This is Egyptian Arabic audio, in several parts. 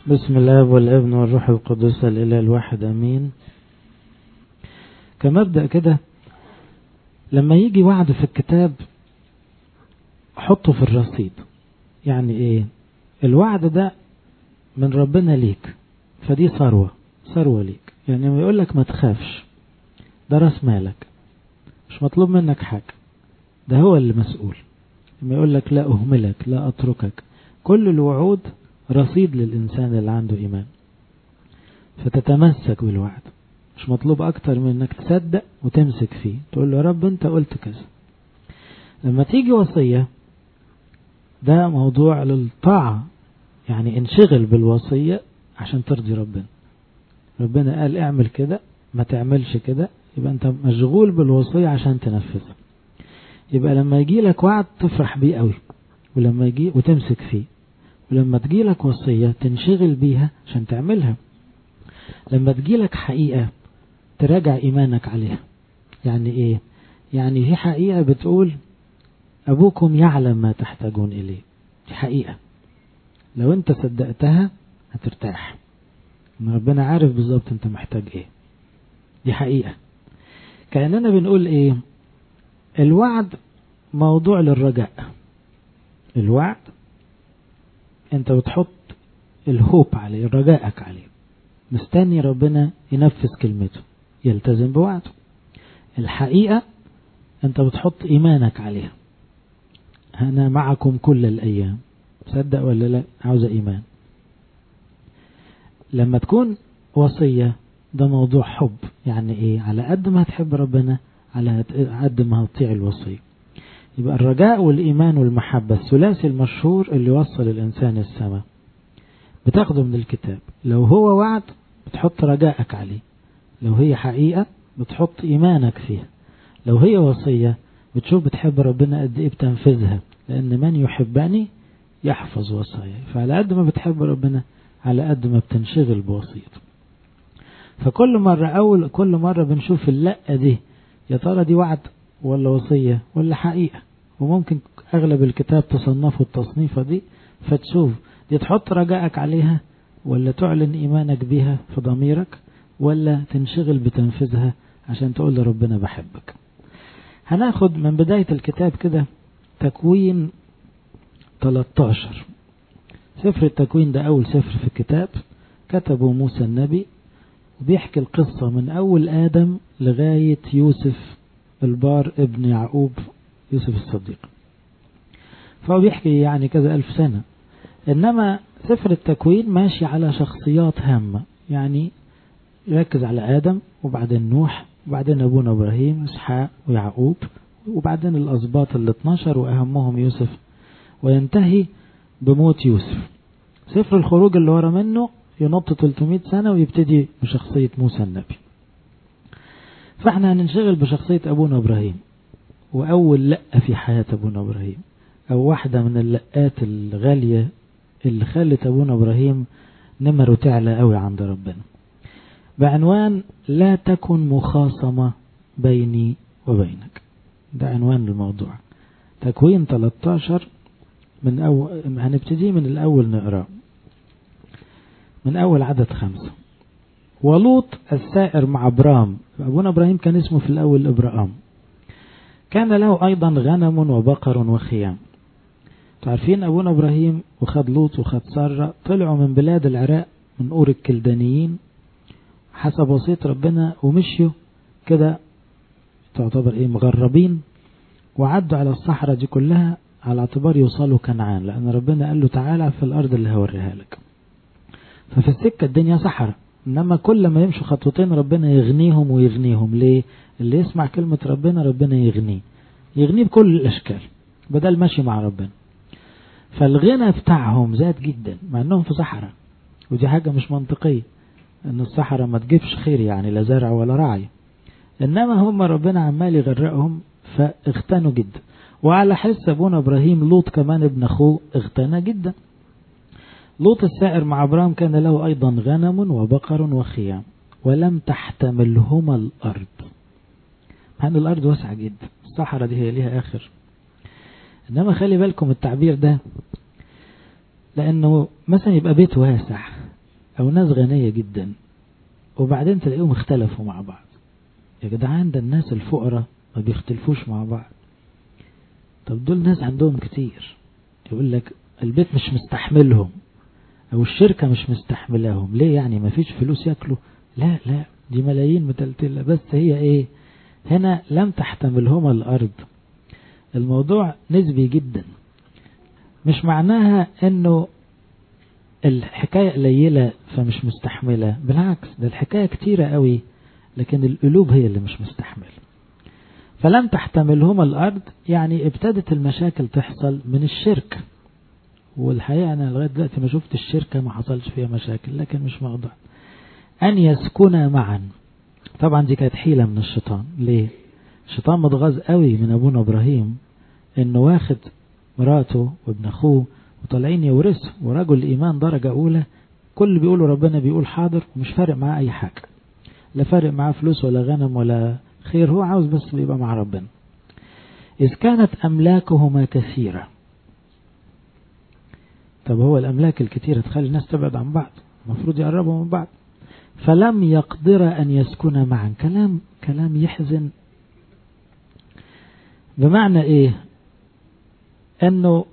بسم الله والابن والروح القدس الإله الواحد أمين كمبدأ كده لما يجي وعد في الكتاب حطه في الرصيد يعني ايه الوعد ده من ربنا ليك فدي ثروة ثروة ليك يعني لما يقول لك ما تخافش ده راس مالك مش مطلوب منك حاجة ده هو اللي مسؤول لما يقول لك لا أهملك لا أتركك كل الوعود رصيد للإنسان اللي عنده إيمان فتتمسك بالوعد مش مطلوب أكتر من إنك تصدق وتمسك فيه تقول له يا رب أنت قلت كذا لما تيجي وصية ده موضوع للطاعة يعني انشغل بالوصية عشان ترضي ربنا ربنا قال اعمل كده ما تعملش كده يبقى انت مشغول بالوصية عشان تنفذها يبقى لما يجي لك وعد تفرح بيه قوي ولما يجي وتمسك فيه ولما تجي لك وصية تنشغل بيها عشان تعملها لما تجي لك حقيقة تراجع إيمانك عليها يعني إيه يعني في حقيقة بتقول أبوكم يعلم ما تحتاجون إليه دي حقيقة لو أنت صدقتها هترتاح إن ربنا عارف بالظبط أنت محتاج إيه دي حقيقة كأننا بنقول إيه الوعد موضوع للرجاء الوعد أنت بتحط الهوب عليه رجائك عليه مستني ربنا ينفذ كلمته يلتزم بوعده الحقيقة أنت بتحط إيمانك عليها أنا معكم كل الأيام صدق ولا لا عاوز إيمان لما تكون وصية ده موضوع حب يعني إيه على قد ما هتحب ربنا على قد ما هتطيع الوصية يبقى الرجاء والإيمان والمحبة الثلاثي المشهور اللي يوصل الإنسان السماء بتاخده من الكتاب لو هو وعد بتحط رجائك عليه لو هي حقيقة بتحط إيمانك فيها لو هي وصية بتشوف بتحب ربنا قد إيه بتنفذها لأن من يحبني يحفظ وصايا فعلى قد ما بتحب ربنا على قد ما بتنشغل بوصيته فكل مرة أول كل مرة بنشوف اللقة دي يا ترى دي وعد ولا وصية ولا حقيقة وممكن أغلب الكتاب تصنفه التصنيفة دي فتشوف دي تحط رجائك عليها ولا تعلن إيمانك بيها في ضميرك ولا تنشغل بتنفيذها عشان تقول لربنا بحبك هناخد من بداية الكتاب كده تكوين 13 سفر التكوين ده أول سفر في الكتاب كتبه موسى النبي وبيحكي القصة من أول آدم لغاية يوسف البار ابن يعقوب يوسف الصديق فهو بيحكي يعني كذا ألف سنة إنما سفر التكوين ماشي على شخصيات هامة يعني يركز على آدم وبعدين نوح وبعدين أبونا إبراهيم إسحاق ويعقوب وبعدين الأسباط ال 12 وأهمهم يوسف وينتهي بموت يوسف سفر الخروج اللي ورا منه ينط 300 سنة ويبتدي بشخصية موسى النبي فاحنا هننشغل بشخصية أبونا إبراهيم وأول لقة في حياة أبونا إبراهيم أو واحدة من اللقات الغالية اللي خلت أبونا إبراهيم نمره تعلى قوي عند ربنا بعنوان لا تكن مخاصمة بيني وبينك ده عنوان الموضوع تكوين 13 من أول هنبتدي من الأول نقرأ من أول عدد خمسة ولوط السائر مع أبرام أبونا إبراهيم كان اسمه في الأول إبراهام كان له أيضا غنم وبقر وخيام تعرفين أبونا إبراهيم وخد لوط وخد سارة طلعوا من بلاد العراق من أور الكلدانيين حسب وصية ربنا ومشيوا كده تعتبر ايه مغربين وعدوا على الصحراء دي كلها على اعتبار يوصلوا كنعان لأن ربنا قال له تعالى في الأرض اللي هوريها لك ففي السكة الدنيا صحراء إنما كل ما يمشوا خطوتين ربنا يغنيهم ويغنيهم ليه اللي يسمع كلمة ربنا ربنا يغنيه يغنيه بكل الأشكال بدل ماشي مع ربنا فالغنى بتاعهم زاد جدا مع انهم في صحراء ودي حاجة مش منطقية ان الصحراء ما تجيبش خير يعني لا زرع ولا رعي انما هم ربنا عمال يغرقهم فاغتنوا جدا وعلى حس ابونا ابراهيم لوط كمان ابن اخوه اغتنى جدا لوط السائر مع ابراهيم كان له ايضا غنم وبقر وخيام ولم تحتملهما الارض مع ان الارض واسعة جدا الصحراء دي هي ليها اخر انما خلي بالكم التعبير ده لانه مثلا يبقى بيت واسع أو ناس غنية جدا وبعدين تلاقيهم اختلفوا مع بعض يا جدعان ده الناس الفقراء ما بيختلفوش مع بعض طب دول ناس عندهم كتير يقول لك البيت مش مستحملهم او الشركة مش مستحملاهم ليه يعني ما فيش فلوس ياكلوا لا لا دي ملايين متلتلة بس هي ايه هنا لم تحتملهما الارض الموضوع نسبي جدا مش معناها انه الحكاية قليلة فمش مستحملة بالعكس ده الحكاية كتيرة قوي لكن القلوب هي اللي مش مستحملة فلم تحتملهما الأرض يعني ابتدت المشاكل تحصل من الشرك والحقيقة أنا لغاية دلوقتي ما شفت الشركة ما حصلش فيها مشاكل لكن مش موضوع أن يسكنا معا طبعا دي كانت حيلة من الشيطان ليه الشيطان متغاظ قوي من أبونا إبراهيم إنه واخد مراته وابن أخوه وطالعين يورثوا ورجل إيمان درجة أولى كل اللي بيقوله ربنا بيقول حاضر ومش فارق معاه أي حاجة لا فارق معاه فلوس ولا غنم ولا خير هو عاوز بس بيبقى مع ربنا إذ كانت أملاكهما كثيرة طب هو الأملاك الكثيرة تخلي الناس تبعد عن بعض المفروض يقربوا من بعض فلم يقدر أن يسكن معا كلام كلام يحزن بمعنى إيه أنه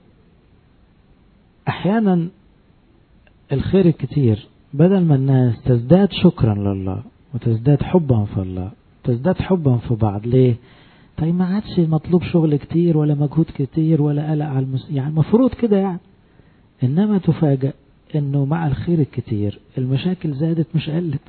أحيانا الخير الكتير بدل ما الناس تزداد شكرا لله وتزداد حبا في الله تزداد حبا في بعض ليه طيب ما عادش مطلوب شغل كتير ولا مجهود كتير ولا قلق على المس... يعني المفروض كده يعني انما تفاجأ انه مع الخير الكتير المشاكل زادت مش قلت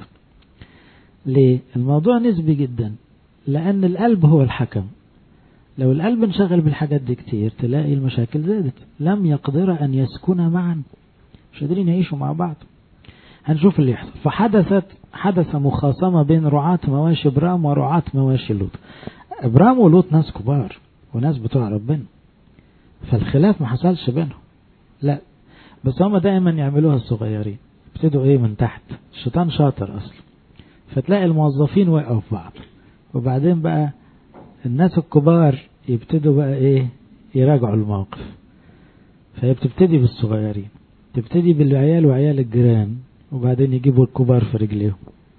ليه الموضوع نسبي جدا لان القلب هو الحكم لو القلب انشغل بالحاجات دي كتير تلاقي المشاكل زادت لم يقدر ان يسكن معا مش قادرين يعيشوا مع بعض هنشوف اللي يحصل فحدثت حدث مخاصمة بين رعاة مواشي ابرام ورعاة مواشي لوط ابرام ولوط ناس كبار وناس بتوع ربنا فالخلاف ما حصلش بينهم لا بس هما دائما يعملوها الصغيرين ابتدوا ايه من تحت الشيطان شاطر اصلا فتلاقي الموظفين وقعوا في بعض وبعدين بقى الناس الكبار يبتدوا بقى ايه يراجعوا الموقف فهي بتبتدي بالصغيرين تبتدي بالعيال وعيال الجيران وبعدين يجيبوا الكبار في رجليهم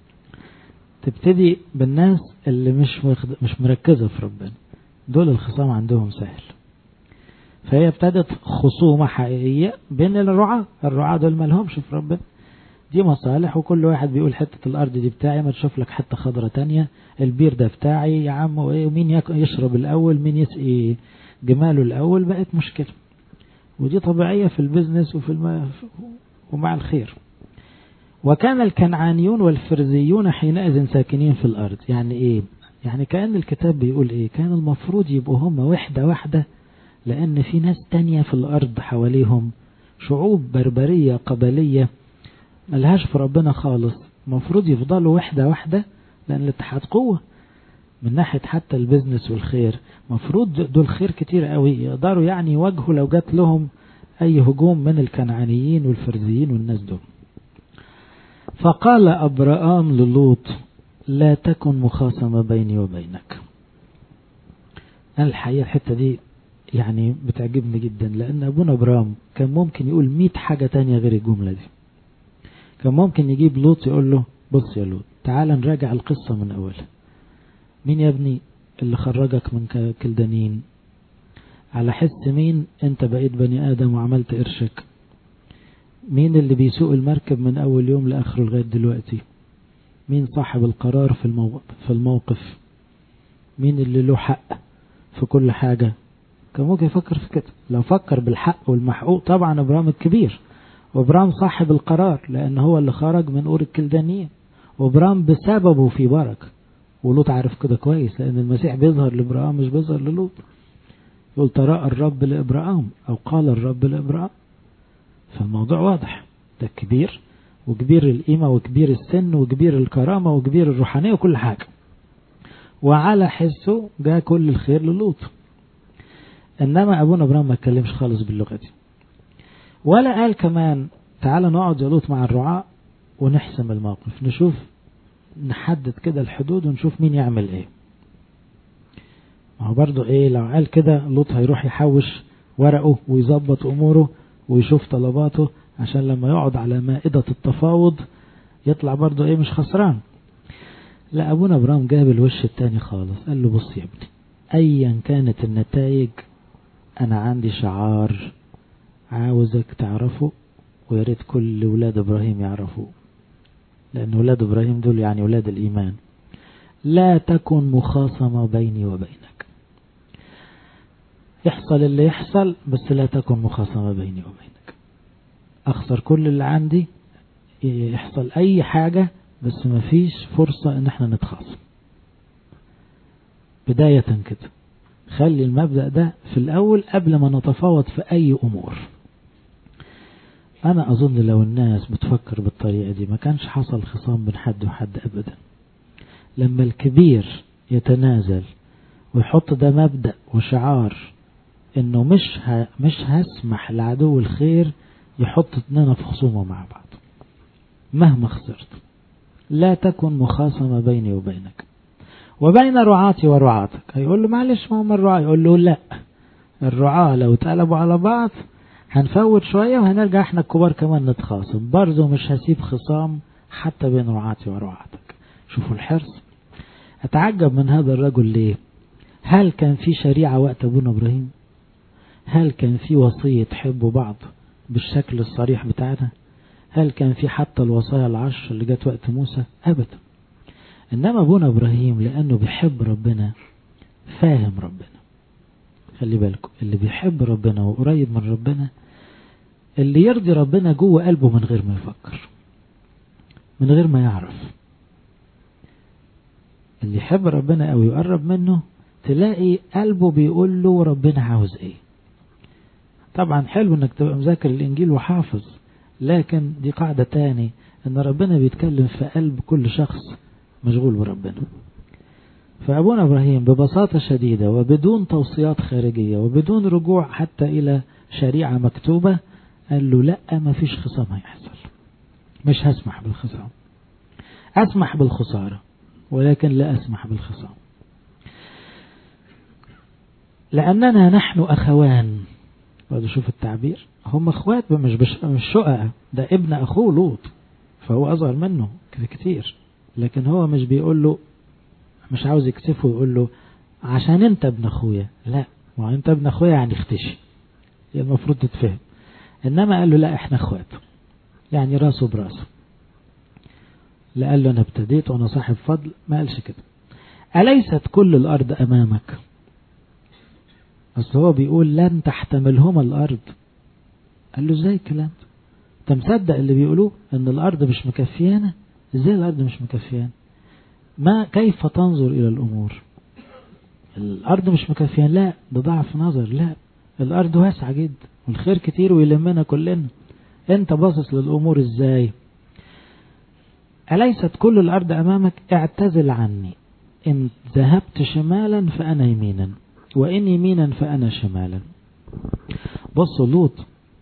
تبتدي بالناس اللي مش مش مركزة في ربنا دول الخصام عندهم سهل فهي ابتدت خصومة حقيقية بين الرعاة الرعاة دول ما لهمش في ربنا دي مصالح وكل واحد بيقول حتة الأرض دي بتاعي ما تشوف لك حتة خضرة تانية البير ده بتاعي يا عم ومين يشرب الأول مين يسقي جماله الأول بقت مشكلة ودي طبيعية في البزنس وفي الم... ومع الخير وكان الكنعانيون والفرزيون حينئذ ساكنين في الأرض يعني إيه يعني كأن الكتاب بيقول إيه كان المفروض يبقوا هم وحدة واحدة لأن في ناس تانية في الأرض حواليهم شعوب بربرية قبلية ملهاش في ربنا خالص المفروض يفضلوا وحدة واحدة لأن الاتحاد قوة من ناحية حتى البزنس والخير مفروض دول خير كتير قوي يقدروا يعني يواجهوا لو جات لهم أي هجوم من الكنعانيين والفرزيين والناس دول فقال أبرام للوط لا تكن مخاصمة بيني وبينك أنا الحقيقة الحتة دي يعني بتعجبني جدا لأن أبونا أبرام كان ممكن يقول مئة حاجة تانية غير الجملة دي كان ممكن يجيب لوط يقول له بص يا لوط تعال نراجع القصة من أولها مين يا ابني اللي خرجك من كلدانين على حس مين انت بقيت بني آدم وعملت قرشك مين اللي بيسوق المركب من أول يوم لآخره لغاية دلوقتي مين صاحب القرار في الموقف, في الموقف مين اللي له حق في كل حاجة كان ممكن يفكر في كده لو فكر بالحق والمحقوق طبعا ابرام الكبير وابرام صاحب القرار لان هو اللي خرج من اور الكلدانية وابرام بسببه في بركة ولوط عارف كده كويس لان المسيح بيظهر لابراهام مش بيظهر للوط يقول تراءى الرب لابراهام او قال الرب لابراهام فالموضوع واضح ده كبير وكبير القيمة وكبير السن وكبير الكرامة وكبير الروحانية وكل حاجة وعلى حسه جاء كل الخير للوط انما ابونا ابراهيم ما اتكلمش خالص باللغه دي ولا قال كمان تعال نقعد يا لوط مع الرعاة ونحسم الموقف نشوف نحدد كده الحدود ونشوف مين يعمل ايه ما هو برضه ايه لو قال كده لوط هيروح يحوش ورقه ويظبط اموره ويشوف طلباته عشان لما يقعد على مائدة التفاوض يطلع برضه ايه مش خسران لا ابونا ابراهيم جاب الوش التاني خالص قال له بص يا ابني ايا كانت النتائج انا عندي شعار عاوزك تعرفه ويا ريت كل ولاد ابراهيم يعرفوه لان ولاد ابراهيم دول يعني ولاد الايمان لا تكن مخاصمة بيني وبينك يحصل اللي يحصل بس لا تكن مخاصمة بيني وبينك اخسر كل اللي عندي يحصل اي حاجة بس ما فيش فرصة ان احنا نتخاصم بداية كده خلي المبدأ ده في الاول قبل ما نتفاوض في اي امور انا اظن لو الناس بتفكر بالطريقة دي ما كانش حصل خصام بين حد وحد ابدا لما الكبير يتنازل ويحط ده مبدأ وشعار انه مش ه... مش هسمح لعدو الخير يحط اتنين في خصومة مع بعض مهما خسرت لا تكن مخاصمة بيني وبينك وبين رعاتي ورعاتك هيقول له معلش ما هم الرعاة يقول له لا الرعاة لو اتقلبوا على بعض هنفوت شوية وهنرجع احنا الكبار كمان نتخاصم برضه مش هسيب خصام حتى بين رعاتي ورعاتك شوفوا الحرص اتعجب من هذا الرجل ليه هل كان في شريعة وقت ابونا ابراهيم هل كان في وصية تحبوا بعض بالشكل الصريح بتاعنا هل كان في حتى الوصايا العشر اللي جت وقت موسى ابدا انما ابونا ابراهيم لانه بيحب ربنا فاهم ربنا خلي بالكم اللي بيحب ربنا وقريب من ربنا اللي يرضي ربنا جوه قلبه من غير ما يفكر من غير ما يعرف اللي يحب ربنا او يقرب منه تلاقي قلبه بيقول له ربنا عاوز ايه طبعا حلو انك تبقى مذاكر الانجيل وحافظ لكن دي قاعدة تاني ان ربنا بيتكلم في قلب كل شخص مشغول بربنا فأبونا إبراهيم ببساطة شديدة وبدون توصيات خارجية وبدون رجوع حتى إلى شريعة مكتوبة قال له لا ما فيش خصام هيحصل مش هسمح بالخصام أسمح بالخسارة ولكن لا أسمح بالخصام لأننا نحن أخوان برضه شوف التعبير هم اخوات مش بش... مش شقق ده ابن اخوه لوط فهو اصغر منه كتير لكن هو مش بيقول له مش عاوز يكسفه ويقول له عشان انت ابن اخويا لا ما انت ابن اخويا يعني اختشي هي المفروض تتفهم انما قال له لا احنا اخوات يعني راسه براسه لا قال له انا ابتديت وانا صاحب فضل ما قالش كده أليست كل الأرض أمامك أصل هو بيقول لن تحتملهما الأرض قال له ازاي الكلام ده انت مصدق اللي بيقولوه ان الأرض مش مكفيانا ازاي الأرض مش مكفيانا ما كيف تنظر إلى الأمور الأرض مش مكفيان لا ده ضعف نظر لا الأرض واسعة جدا والخير كتير ويلمنا كلنا انت باصص للأمور ازاي أليست كل الأرض أمامك اعتزل عني إن ذهبت شمالا فأنا يمينا وإن يمينا فأنا شمالا بصوا لوط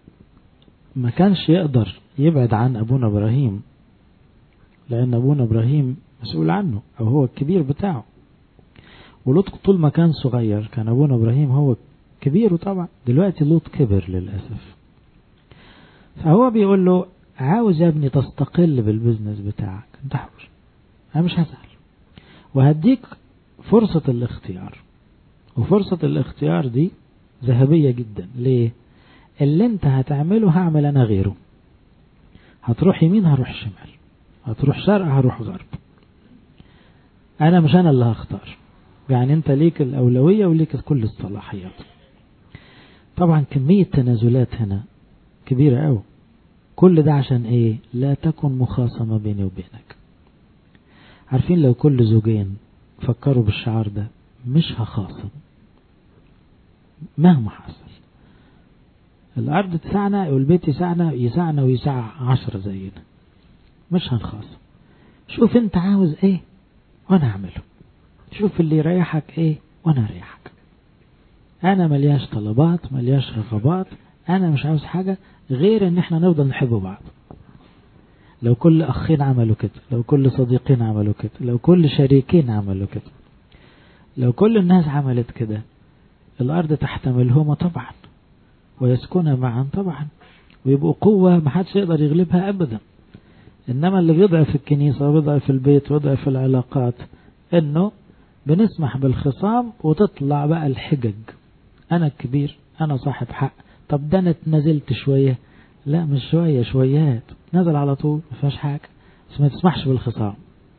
ما كانش يقدر يبعد عن أبونا إبراهيم لأن أبونا إبراهيم مسؤول عنه أو هو الكبير بتاعه ولوط طول ما كان صغير كان أبونا إبراهيم هو كبير طبعا دلوقتي لوط كبر للأسف فهو بيقول له عاوز يا ابني تستقل بالبزنس بتاعك انت حر انا مش هسأل وهديك فرصة الاختيار وفرصة الاختيار دي ذهبية جدا ليه اللي انت هتعمله هعمل انا غيره هتروح يمين هروح شمال هتروح شرق هروح غرب انا مش انا اللي هختار يعني انت ليك الاولوية وليك كل الصلاحيات طبعا كمية تنازلات هنا كبيرة قوي كل ده عشان ايه لا تكن مخاصمة بيني وبينك عارفين لو كل زوجين فكروا بالشعار ده مش هخاصم مهما حصل الأرض تسعنا والبيت يسعنا يسعنا ويسع عشرة زينا مش هنخاصم شوف انت عاوز ايه وانا اعمله شوف اللي يريحك ايه وانا اريحك انا ملياش طلبات ملياش رغبات انا مش عاوز حاجة غير ان احنا نفضل نحب بعض لو كل اخين عملوا كده لو كل صديقين عملوا كده لو كل شريكين عملوا كده لو كل الناس عملت كده الارض تحتملهما طبعا ويسكن معا طبعا ويبقوا قوة ما حدش يقدر يغلبها أبدا إنما اللي بيضعف الكنيسة وبيضعف البيت ويضعف العلاقات إنه بنسمح بالخصام وتطلع بقى الحجج أنا الكبير أنا صاحب حق طب ده أنا اتنزلت شوية لا مش شوية شويات نزل على طول ما فيهاش حاجة بس ما تسمحش بالخصام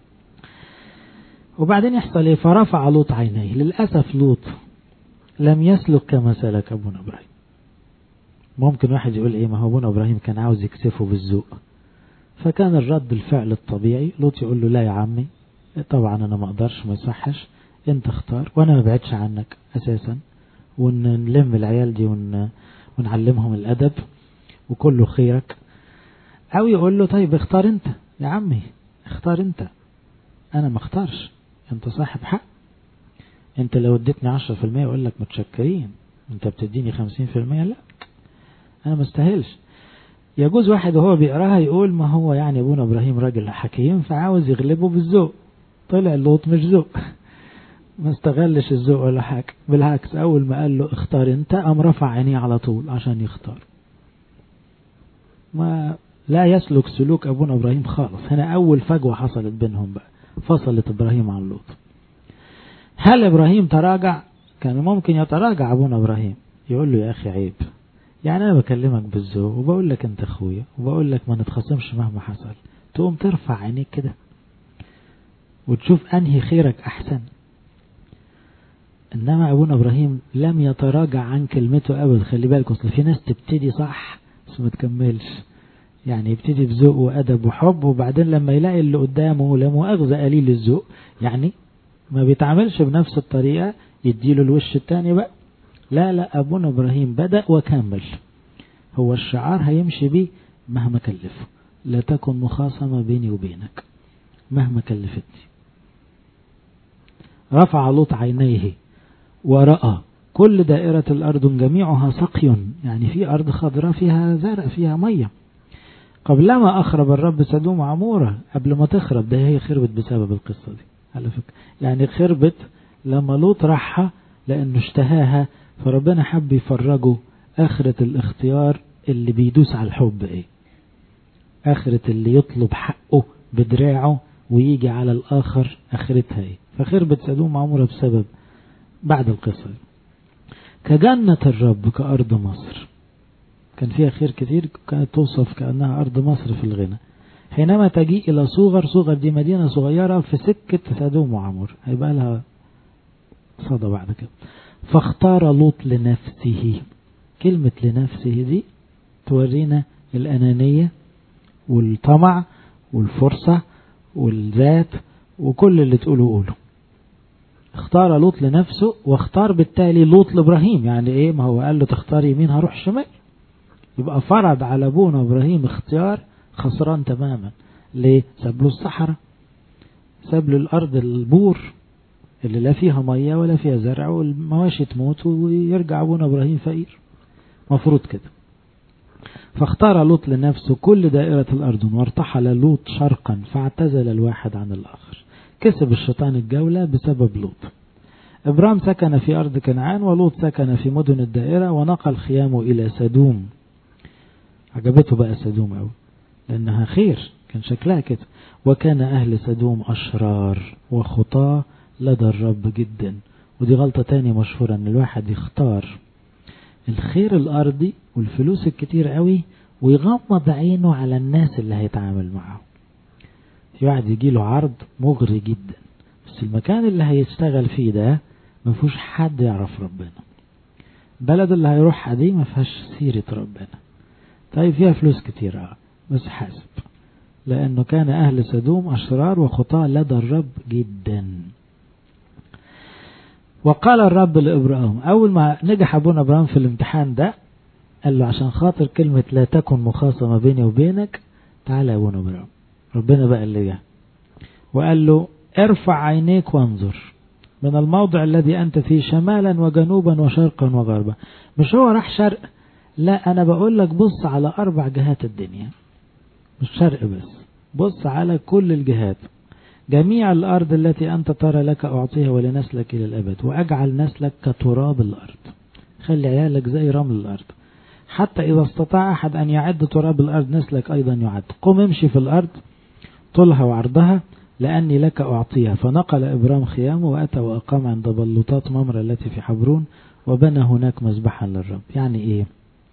وبعدين يحصل ايه فرفع لوط عينيه للأسف لوط لم يسلك كما سلك أبونا إبراهيم ممكن واحد يقول ايه ما هو أبونا إبراهيم كان عاوز يكسفه بالذوق فكان الرد الفعل الطبيعي لوط يقول له لا يا عمي طبعا أنا ما أقدرش ما يصحش أنت اختار وأنا ما بعدش عنك أساسا ونلم العيال دي ون... ونعلمهم الأدب وكله خيرك أو يقول له طيب اختار أنت يا عمي اختار أنت أنا ما اختارش أنت صاحب حق أنت لو اديتني عشرة في المية أقول لك متشكرين أنت بتديني خمسين في المية لا أنا ما استاهلش يجوز واحد وهو بيقراها يقول ما هو يعني أبونا إبراهيم راجل حكيم فعاوز يغلبه بالذوق طلع اللوط مش ذوق ما استغلش الذوق ولا حاجة بالعكس أول ما قال له اختار أنت قام رفع عينيه على طول عشان يختار ما لا يسلك سلوك أبونا إبراهيم خالص هنا أول فجوة حصلت بينهم بقى فصلت إبراهيم عن لوط هل إبراهيم تراجع كان ممكن يتراجع أبونا إبراهيم يقول له يا أخي عيب يعني أنا بكلمك بالذوق وبقول لك أنت أخويا وبقول لك ما نتخاصمش مهما حصل تقوم ترفع عينيك كده وتشوف أنهي خيرك أحسن إنما أبونا إبراهيم لم يتراجع عن كلمته أبدا خلي بالك أصل في ناس تبتدي صح بس ما تكملش يعني يبتدي بذوق وأدب وحب وبعدين لما يلاقي اللي قدامه لا مؤاخذة قليل الذوق يعني ما بيتعاملش بنفس الطريقة يديله الوش التاني بقى لا لا أبونا إبراهيم بدأ وكمل هو الشعار هيمشي بيه مهما كلفه لا تكن مخاصمة بيني وبينك مهما كلفتني رفع لوط عينيه ورأى كل دائرة الأرض جميعها سقي يعني في أرض خضراء فيها زرع فيها مية قبلما أخرب الرب سدوم عمورة قبل ما تخرب ده هي خربت بسبب القصة دي على فكرة يعني خربت لما لوط راحها لأنه اشتهاها فربنا حب يفرجه آخرة الاختيار اللي بيدوس على الحب ايه آخرة اللي يطلب حقه بدراعه ويجي على الآخر آخرتها ايه فخربت سدوم عمورة بسبب بعد القصة دي. كجنة الرب كأرض مصر كان فيها خير كتير كانت توصف كأنها أرض مصر في الغنى حينما تجيء إلى صوغر صوغر دي مدينة صغيرة في سكة سدوم وعمور هيبقى لها صدى بعد كده فاختار لوط لنفسه كلمة لنفسه دي تورينا الأنانية والطمع والفرصة والذات وكل اللي تقوله قوله اختار لوط لنفسه واختار بالتالي لوط لابراهيم يعني ايه ما هو قال له تختار يمين هروح شمال يبقى فرض على ابونا ابراهيم اختيار خسران تماما ليه ساب له الصحراء ساب له الارض البور اللي لا فيها مية ولا فيها زرع والمواشي تموت ويرجع ابونا ابراهيم فقير مفروض كده فاختار لوط لنفسه كل دائرة الأرض وارتحل لوط شرقا فاعتزل الواحد عن الآخر كسب الشيطان الجولة بسبب لوط إبرام سكن في أرض كنعان ولوط سكن في مدن الدائرة ونقل خيامه إلى سدوم عجبته بقى سدوم أوي لأنها خير كان شكلها كده وكان أهل سدوم أشرار وخطاة لدى الرب جدا ودي غلطة تاني مشهورة أن الواحد يختار الخير الأرضي والفلوس الكتير قوي ويغمض عينه على الناس اللي هيتعامل معاهم في واحد يجي له عرض مغري جدا بس المكان اللي هيشتغل فيه ده ما فيهوش حد يعرف ربنا بلد اللي هيروحها دي ما فيهاش سيرة ربنا طيب فيها فلوس كتير اه بس حاسب لأنه كان أهل سدوم أشرار وخطاة لدى الرب جدا وقال الرب لإبراهيم أول ما نجح أبونا إبراهيم في الامتحان ده قال له عشان خاطر كلمة لا تكن مخاصمة بيني وبينك تعالى يا أبونا إبراهيم ربنا بقى اللي جه وقال له ارفع عينيك وانظر من الموضع الذي أنت فيه شمالا وجنوبا وشرقا وغربا مش هو راح شرق لا أنا بقول لك بص على أربع جهات الدنيا مش شرق بس بص على كل الجهات جميع الأرض التي أنت ترى لك أعطيها ولنسلك إلى الأبد وأجعل نسلك كتراب الأرض خلي عيالك زي رمل الأرض حتى إذا استطاع أحد أن يعد تراب الأرض نسلك أيضا يعد قم امشي في الأرض طولها وعرضها لأني لك أعطيها فنقل إبرام خيامه وأتى وأقام عند بلوطات ممر التي في حبرون وبنى هناك مذبحا للرب يعني إيه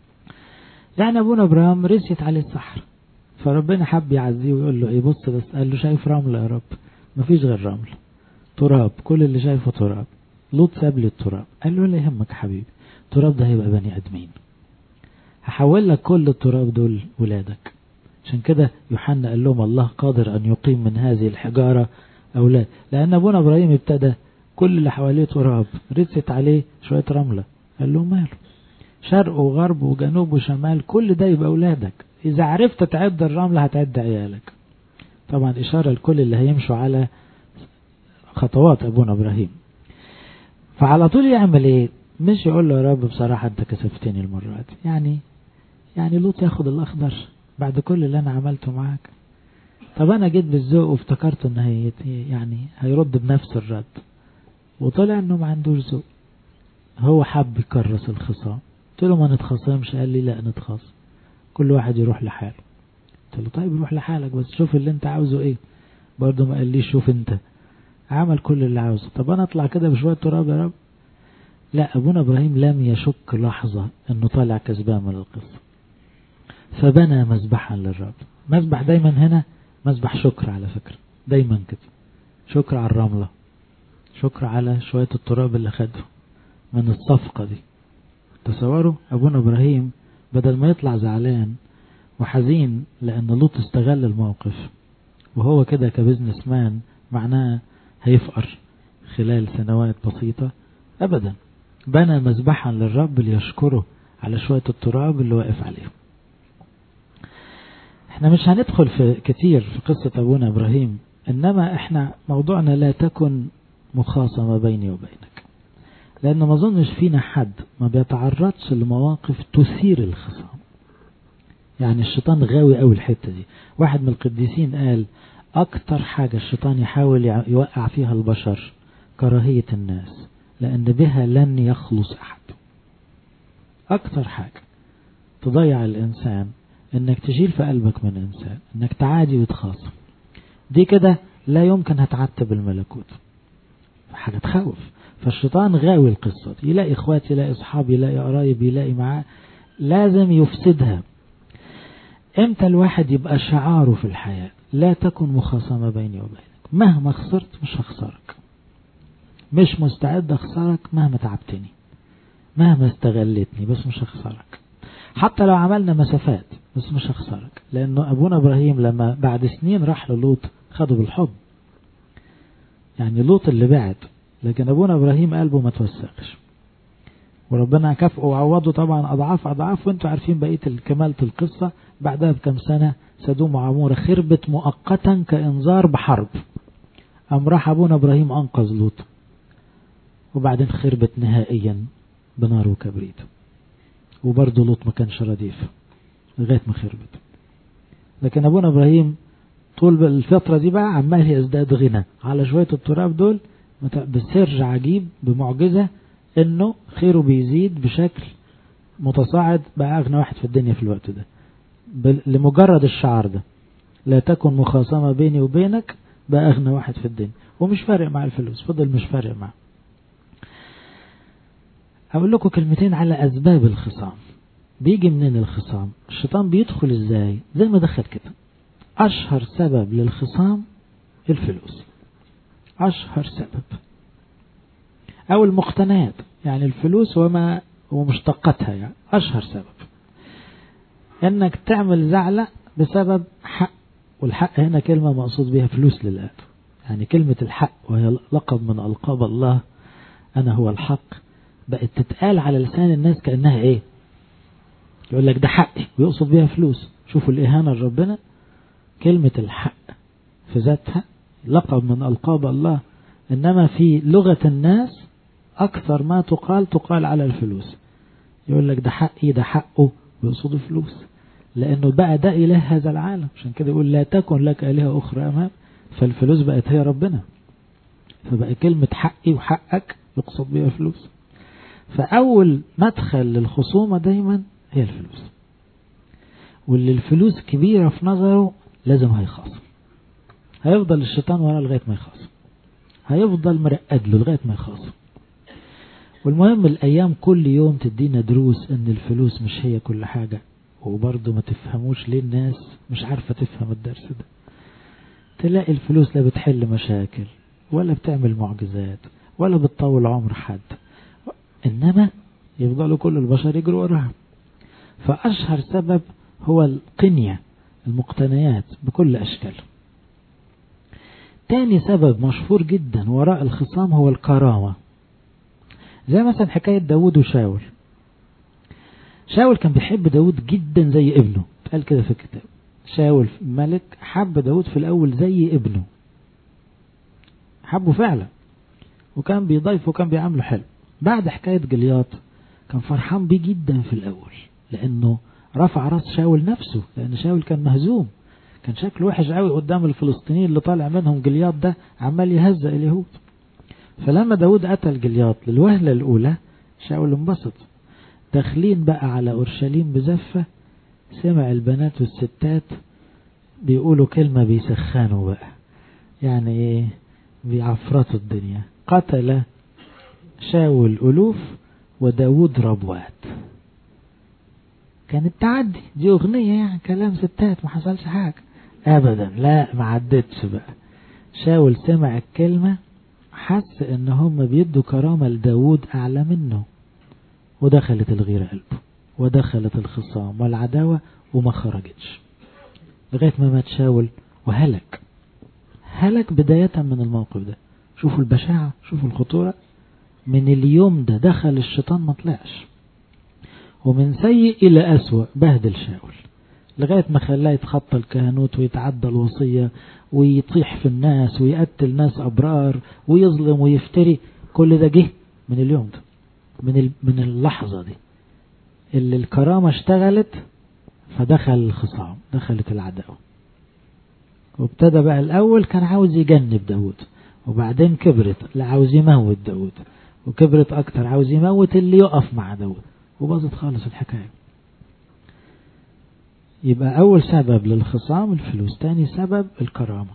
يعني أبونا إبراهيم رسيت عليه الصحر فربنا حب يعزيه ويقول له إيه بص بس قال له شايف رمل يا رب مفيش غير رمل تراب كل اللي شايفه تراب لوط ساب لي التراب قال له لا يهمك حبيبي التراب ده هيبقى بني ادمين هحول لك كل التراب دول ولادك عشان كده يوحنا قال لهم الله قادر ان يقيم من هذه الحجاره اولاد لان ابونا ابراهيم ابتدى كل اللي حواليه تراب رست عليه شويه رمله قال له ماله شرق وغرب وجنوب وشمال كل ده يبقى اولادك اذا عرفت تعد الرمله هتعد عيالك طبعا اشاره لكل اللي هيمشوا على خطوات ابونا ابراهيم فعلى طول يعمل ايه مش يقول له يا رب بصراحة انت كسفتني المرة دي يعني يعني لوط ياخد الاخضر بعد كل اللي انا عملته معاك طب انا جيت بالذوق وافتكرت ان هي يعني هيرد بنفس الرد وطلع انه ما عندوش ذوق هو حب يكرس الخصام قلت له ما نتخاصمش قال لي لا نتخاصم كل واحد يروح لحاله قلت له طيب روح لحالك بس شوف اللي انت عاوزه ايه برضه ما قاليش شوف انت عمل كل اللي عاوزه طب انا اطلع كده بشويه تراب يا رب لا ابونا ابراهيم لم يشك لحظه انه طالع كسبان من القصه فبنى مذبحا للرب مذبح دايما هنا مذبح شكر على فكره دايما كده شكر على الرمله شكر على شويه التراب اللي خده من الصفقه دي تصوروا ابونا ابراهيم بدل ما يطلع زعلان وحزين لان لوط استغل الموقف وهو كده كبزنس مان معناه هيفقر خلال سنوات بسيطة أبدا بنى مذبحا للرب ليشكره على شوية التراب اللي واقف عليه احنا مش هندخل في كتير في قصة أبونا إبراهيم إنما احنا موضوعنا لا تكن مخاصمة بيني وبينك لأن ما أظنش فينا حد ما بيتعرضش لمواقف تثير الخصام يعني الشيطان غاوي أوي الحتة دي واحد من القديسين قال أكتر حاجة الشيطان يحاول يوقع فيها البشر كراهية الناس لأن بها لن يخلص أحد أكتر حاجة تضيع الإنسان إنك تشيل في قلبك من إنسان إنك تعادي وتخاصم دي كده لا يمكن هتعتب الملكوت حاجة تخوف فالشيطان غاوي القصة دي يلاقي إخوات يلاقي أصحاب يلاقي قرايب يلاقي معاه لازم يفسدها امتى الواحد يبقى شعاره في الحياة لا تكن مخاصمة بيني وبينك مهما خسرت مش هخسرك مش مستعد اخسرك مهما تعبتني مهما استغلتني بس مش هخسرك حتى لو عملنا مسافات بس مش هخسرك لانه ابونا ابراهيم لما بعد سنين راح للوط خده بالحب يعني لوط اللي بعد لكن ابونا ابراهيم قلبه ما توسخش وربنا كافئه وعوضه طبعا اضعاف اضعاف وانتم عارفين بقيه كمالة القصه بعدها بكم سنه سدوم وعموره خربت مؤقتا كانذار بحرب قام راح ابونا ابراهيم انقذ لوط وبعدين خربت نهائيا بنار وكبريت وبرضه لوط ما كانش رديف لغايه ما خربت لكن ابونا ابراهيم طول الفترة دي بقى عمال يزداد غنى على شوية التراب دول بسر عجيب بمعجزة انه خيره بيزيد بشكل متصاعد بقى اغنى واحد في الدنيا في الوقت ده لمجرد الشعار ده لا تكن مخاصمة بيني وبينك بقى اغنى واحد في الدنيا ومش فارق مع الفلوس فضل مش فارق معه اقول لكم كلمتين على اسباب الخصام بيجي منين الخصام الشيطان بيدخل ازاي زي ما دخل كده اشهر سبب للخصام الفلوس اشهر سبب او المقتنيات يعني الفلوس وما ومشتقاتها يعني اشهر سبب انك تعمل زعلة بسبب حق والحق هنا كلمة مقصود بها فلوس للآب يعني كلمة الحق وهي لقب من ألقاب الله أنا هو الحق بقت تتقال على لسان الناس كأنها إيه يقول لك ده حقي ويقصد بيها فلوس شوفوا الإهانة لربنا كلمة الحق في ذاتها لقب من ألقاب الله إنما في لغة الناس أكثر ما تقال تقال على الفلوس يقول لك ده حقي ده حقه ويقصد فلوس لأنه بقى ده إله هذا العالم عشان كده يقول لا تكن لك آلهة أخرى أمام فالفلوس بقت هي ربنا فبقى كلمة حقي وحقك يقصد بيها فلوس فأول مدخل للخصومة دايما هي الفلوس واللي الفلوس كبيرة في نظره لازم هيخاصم هيفضل الشيطان وراه لغاية ما يخاصم هيفضل مرقد له لغاية ما يخاصم والمهم الأيام كل يوم تدينا دروس إن الفلوس مش هي كل حاجة وبرضه ما تفهموش ليه الناس مش عارفة تفهم الدرس ده تلاقي الفلوس لا بتحل مشاكل ولا بتعمل معجزات ولا بتطول عمر حد إنما يفضلوا كل البشر يجروا وراها فأشهر سبب هو القنية المقتنيات بكل أشكالها تاني سبب مشهور جدا وراء الخصام هو الكرامة زي مثلا حكاية داود وشاول شاول كان بيحب داود جدا زي ابنه قال كده في الكتاب شاول ملك حب داود في الأول زي ابنه حبه فعلا وكان بيضيفه وكان بيعامله حلو بعد حكاية جلياط كان فرحان بيه جدا في الأول لأنه رفع راس شاول نفسه لأن شاول كان مهزوم كان شكله وحش قوي قدام الفلسطينيين اللي طالع منهم جلياط ده عمال يهزق اليهود فلما داود قتل جلياط للوهلة الأولى شاول انبسط داخلين بقى على أورشليم بزفة سمع البنات والستات بيقولوا كلمة بيسخنوا بقى يعني ايه بيعفرطوا الدنيا قتل شاول ألوف وداود ربوات كانت تعدي دي أغنية يعني كلام ستات ما حصلش حاجة أبدا لا ما عدتش بقى شاول سمع الكلمة حس ان هم بيدوا كرامة لداود أعلى منه ودخلت الغيرة قلبه ودخلت الخصام والعداوة وما خرجتش لغاية ما مات شاول وهلك هلك بداية من الموقف ده شوفوا البشاعة شوفوا الخطورة من اليوم ده دخل الشيطان ما طلعش ومن سيء إلى أسوأ بهدل شاول لغاية ما خلاه يتخطى الكهنوت ويتعدى الوصية ويطيح في الناس ويقتل ناس أبرار ويظلم ويفتري كل ده جه من اليوم ده من من اللحظة دي اللي الكرامة اشتغلت فدخل الخصام دخلت العداوة وابتدى بقى الأول كان عاوز يجنب داود وبعدين كبرت لا عاوز يموت داود وكبرت أكتر عاوز يموت اللي يقف مع داود وباظت خالص الحكاية يبقى أول سبب للخصام الفلوس تاني سبب الكرامة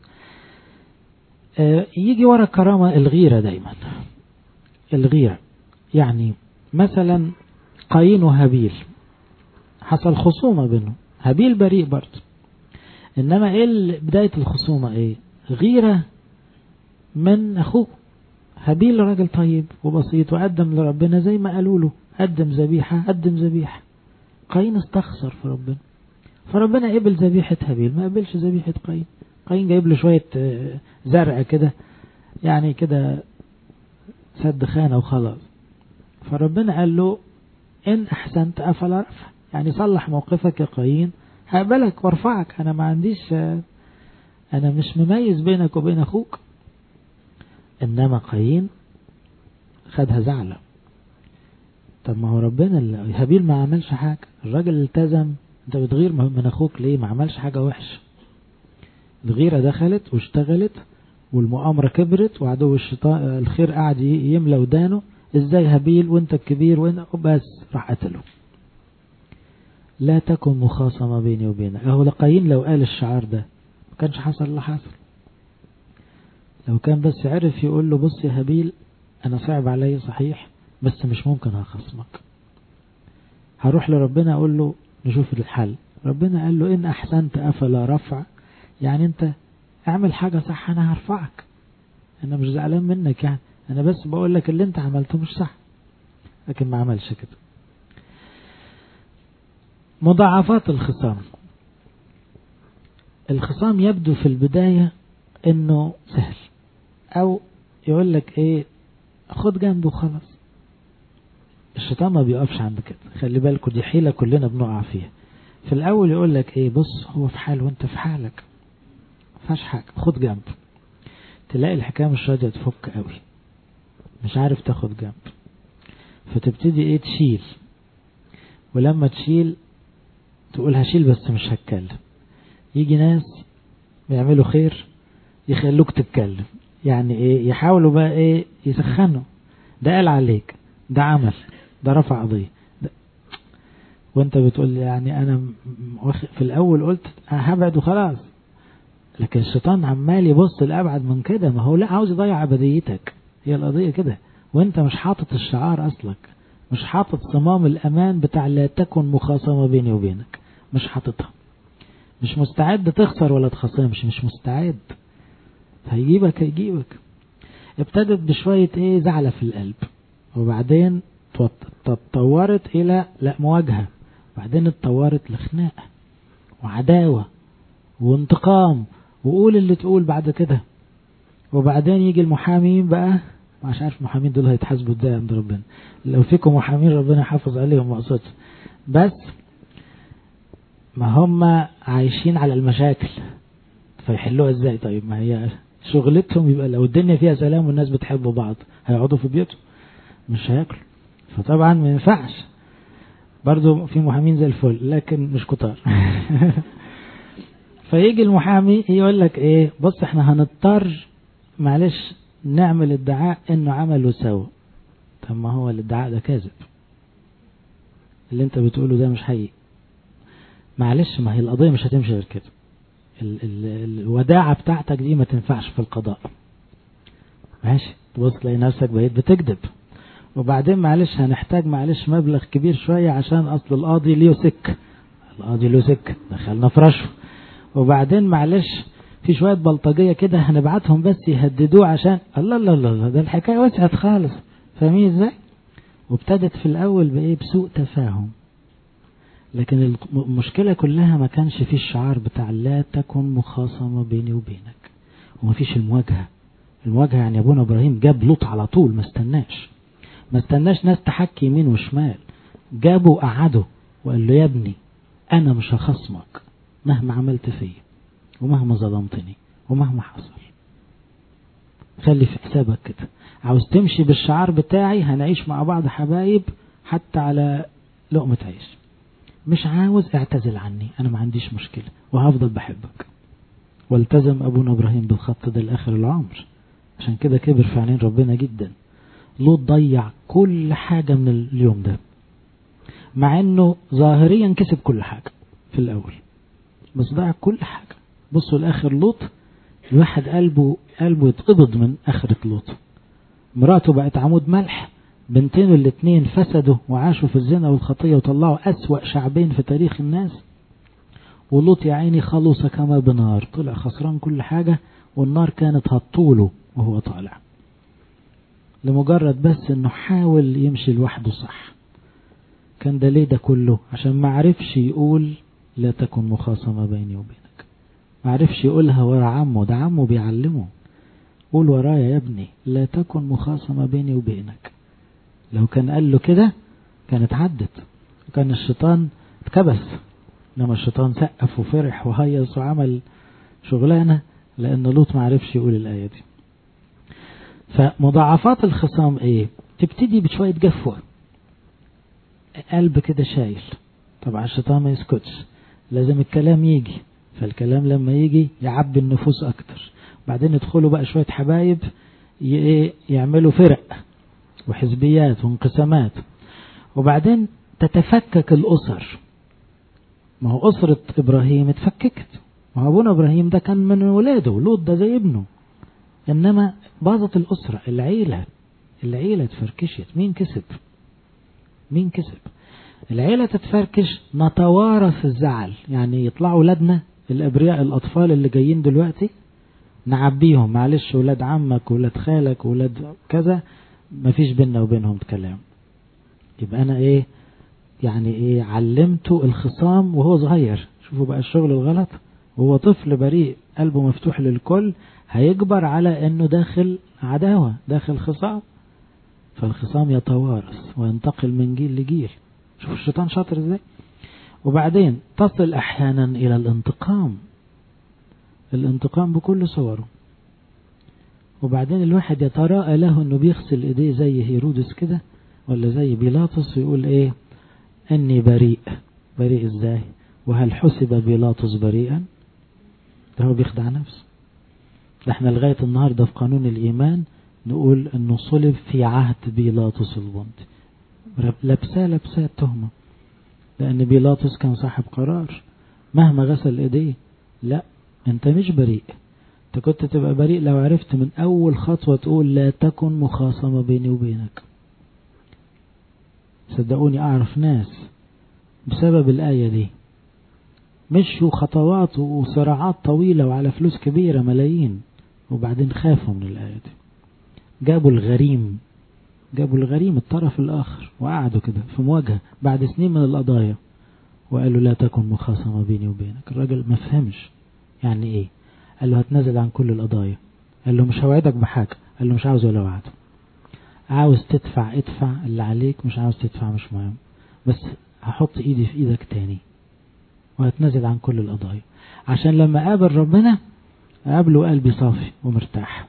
آه يجي ورا الكرامة الغيرة دايما الغيرة يعني مثلا قايين وهابيل حصل خصومة بينهم هابيل بريء برضه إنما إيه بداية الخصومة إيه غيرة من أخوه هابيل راجل طيب وبسيط وقدم لربنا زي ما قالوا له قدم ذبيحة قدم ذبيحة قايين استخسر في ربنا فربنا قبل ذبيحة هابيل ما قبلش ذبيحة قايين قايين جايب له شوية زرع كده يعني كده سد خانة وخلاص فربنا قال له إن أحسنت أفلا رفع يعني صلح موقفك يا قايين هقبلك وارفعك أنا ما عنديش أنا مش مميز بينك وبين أخوك إنما قايين خدها زعلة طب ما هو ربنا هابيل ما عملش حاجة الراجل التزم انت بتغير من اخوك ليه ما عملش حاجة وحش الغيرة دخلت واشتغلت والمؤامرة كبرت وعدو الشيطان الخير قاعد يملى ودانه ازاي هابيل وانت الكبير وانت بس راح قتله لا تكن مخاصمة بيني وبينك اهو لقايين لو قال الشعار ده ما كانش حصل اللي حصل لو كان بس عرف يقول له بص يا هابيل انا صعب علي صحيح بس مش ممكن هخصمك هروح لربنا اقول له نشوف الحل ربنا قال له ان احسنت افلا رفع يعني انت اعمل حاجة صح انا هرفعك انا مش زعلان منك يعني انا بس بقول لك اللي انت عملته مش صح لكن ما عملش كده مضاعفات الخصام الخصام يبدو في البداية انه سهل او يقول لك ايه خد جنبه خلاص الشيطان ما بيقفش عند كده خلي بالكوا دي حيلة كلنا بنقع فيها في الاول يقول لك ايه بص هو في حال وانت في حالك فاش حاجة خد جنب تلاقي الحكاية مش راضية تفك قوي مش عارف تاخد جنب فتبتدي ايه تشيل ولما تشيل تقول هشيل بس مش هتكلم يجي ناس بيعملوا خير يخلوك تتكلم يعني ايه يحاولوا بقى ايه يسخنوا ده قال عليك ده عمل ده رفع قضية وانت بتقول يعني انا في الاول قلت هبعد وخلاص لكن الشيطان عمال يبص لابعد من كده ما هو لا عاوز يضيع ابديتك هي القضيه كده وانت مش حاطط الشعار اصلك مش حاطط صمام الامان بتاع لا تكن مخاصمه بيني وبينك مش حاططها مش مستعد تخسر ولا تخاصمش مش مستعد هيجيبك هيجيبك ابتدت بشوية ايه زعلة في القلب وبعدين تطورت الى لا مواجهة بعدين اتطورت لخناقة وعداوة وانتقام وقول اللي تقول بعد كده وبعدين يجي المحامين بقى مش عارف المحامين دول هيتحاسبوا ازاي عند ربنا لو فيكم محامين ربنا يحافظ عليهم مقصود بس ما هم عايشين على المشاكل فيحلوها ازاي طيب ما هي شغلتهم يبقى لو الدنيا فيها سلام والناس بتحب بعض هيقعدوا في بيوتهم مش هياكلوا فطبعا ما ينفعش برضو في محامين زي الفل لكن مش كتار فيجي المحامي يقول لك ايه بص احنا هنضطر معلش نعمل ادعاء انه عمل وسوى طب ما هو الادعاء ده كاذب اللي انت بتقوله ده مش حقيقي معلش ما هي القضية مش هتمشي غير كده ال ال الوداعة بتاعتك دي ما تنفعش في القضاء ماشي تبص تلاقي نفسك بقيت بتكذب وبعدين معلش هنحتاج معلش مبلغ كبير شوية عشان أصل القاضي ليه سك القاضي له سك دخلنا في رشوة وبعدين معلش في شوية بلطجية كده هنبعتهم بس يهددوه عشان الله الله الله ده الحكاية وسعت خالص فاهمين ازاي؟ وابتدت في الأول بإيه بسوء تفاهم لكن المشكلة كلها ما كانش فيه الشعار بتاع لا تكن مخاصمة بيني وبينك وما فيش المواجهة المواجهة يعني أبونا إبراهيم جاب لوط على طول ما استناش ما استناش ناس تحكي يمين وشمال جابه وقعده وقال له يا ابني أنا مش هخصمك مهما عملت فيا ومهما ظلمتني ومهما حصل خلي في حسابك كده عاوز تمشي بالشعار بتاعي هنعيش مع بعض حبايب حتى على لقمة عيش مش عاوز اعتزل عني انا ما عنديش مشكلة وهفضل بحبك والتزم ابونا ابراهيم بالخط ده لاخر العمر عشان كده كبر في عينين ربنا جدا لوط ضيع كل حاجة من اليوم ده مع انه ظاهريا كسب كل حاجة في الاول بس ضيع كل حاجة بصوا لاخر لوط الواحد قلبه قلبه يتقبض من اخرة لوط مراته بقت عمود ملح بنتين الاتنين فسدوا وعاشوا في الزنا والخطية وطلعوا أسوأ شعبين في تاريخ الناس ولوط يا عيني خلص كما بنار طلع خسران كل حاجة والنار كانت هتطوله وهو طالع لمجرد بس انه حاول يمشي لوحده صح كان ده ليه ده كله عشان ما عرفش يقول لا تكن مخاصمة بيني وبينك ما عرفش يقولها ورا عمه ده عمه بيعلمه قول ورايا يا ابني لا تكن مخاصمة بيني وبينك لو كان قال له كده كانت عدت وكان الشيطان اتكبس لما الشيطان سقف وفرح وهيص وعمل شغلانة لأن لوط ما عرفش يقول الآية دي فمضاعفات الخصام ايه تبتدي بشوية جفوة قلب كده شايل طبعا الشيطان ما يسكتش لازم الكلام يجي فالكلام لما يجي يعبي النفوس اكتر بعدين يدخلوا بقى شوية حبايب يعملوا فرق وحزبيات وانقسامات وبعدين تتفكك الأسر ما هو أسرة إبراهيم اتفككت ما هو أبونا إبراهيم ده كان من ولاده لوط ده زي ابنه إنما باظت الأسرة العيلة العيلة اتفركشت مين كسب مين كسب العيلة تتفركش نتوارث الزعل يعني يطلعوا ولادنا الأبرياء الأطفال اللي جايين دلوقتي نعبيهم معلش ولاد عمك ولاد خالك ولاد كذا مفيش بيننا وبينهم كلام يبقى أنا إيه يعني إيه علمته الخصام وهو صغير شوفوا بقى الشغل الغلط وهو طفل بريء قلبه مفتوح للكل هيجبر على انه داخل عداوة داخل خصام فالخصام يتوارث وينتقل من جيل لجيل شوف الشيطان شاطر ازاي وبعدين تصل احيانا الى الانتقام الانتقام بكل صوره وبعدين الواحد يتراءى له انه بيغسل ايديه زي هيرودس كده ولا زي بيلاطس ويقول ايه اني بريء بريء ازاي وهل حسب بيلاطس بريئا ده هو بيخدع نفسه ده احنا لغاية النهاردة في قانون الإيمان نقول انه صلب في عهد بيلاطس البنطي لبساه لبساه التهمة لأن بيلاطس كان صاحب قرار مهما غسل ايديه لا انت مش بريء انت كنت تبقى بريء لو عرفت من اول خطوة تقول لا تكن مخاصمة بيني وبينك صدقوني اعرف ناس بسبب الآية دي مشوا خطوات وصراعات طويلة وعلى فلوس كبيرة ملايين وبعدين خافوا من الآية دي جابوا الغريم جابوا الغريم الطرف الآخر وقعدوا كده في مواجهة بعد سنين من القضايا وقالوا لا تكن مخاصمة بيني وبينك الراجل ما فهمش يعني ايه قال له هتنزل عن كل القضايا قال له مش هوعدك بحاجة قال له مش عاوز ولا وعد عاوز تدفع ادفع اللي عليك مش عاوز تدفع مش مهم بس هحط ايدي في ايدك تاني وهتنزل عن كل القضايا عشان لما قابل ربنا قابله قلبي صافي ومرتاح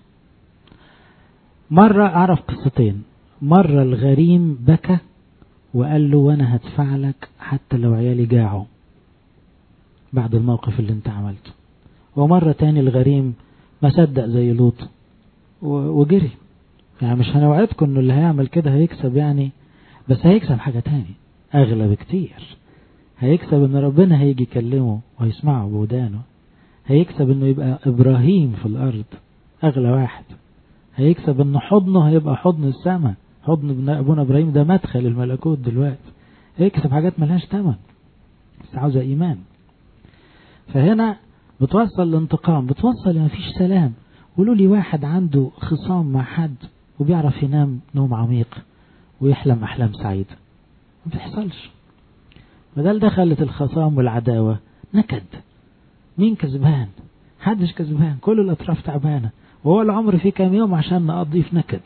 مرة أعرف قصتين مرة الغريم بكى وقال له وانا هدفع لك حتى لو عيالي جاعوا بعد الموقف اللي انت عملته ومرة تاني الغريم ما صدق زي لوط وجري يعني مش هنوعدكم انه اللي هيعمل كده هيكسب يعني بس هيكسب حاجة تاني اغلى بكتير هيكسب ان ربنا هيجي يكلمه ويسمعه بودانه هيكسب انه يبقى ابراهيم في الارض اغلى واحد هيكسب ان حضنه هيبقى حضن السماء حضن ابونا ابراهيم ده مدخل الملكوت دلوقتي هيكسب حاجات ملهاش تمن بس عاوزة ايمان فهنا بتوصل الانتقام بتوصل ان مفيش سلام قولوا لي واحد عنده خصام مع حد وبيعرف ينام نوم عميق ويحلم احلام سعيده ما بتحصلش بدل دخلت الخصام والعداوة نكد مين كسبان حدش كسبان كل الأطراف تعبانة وهو العمر فيه كام يوم عشان نقضيه في نكد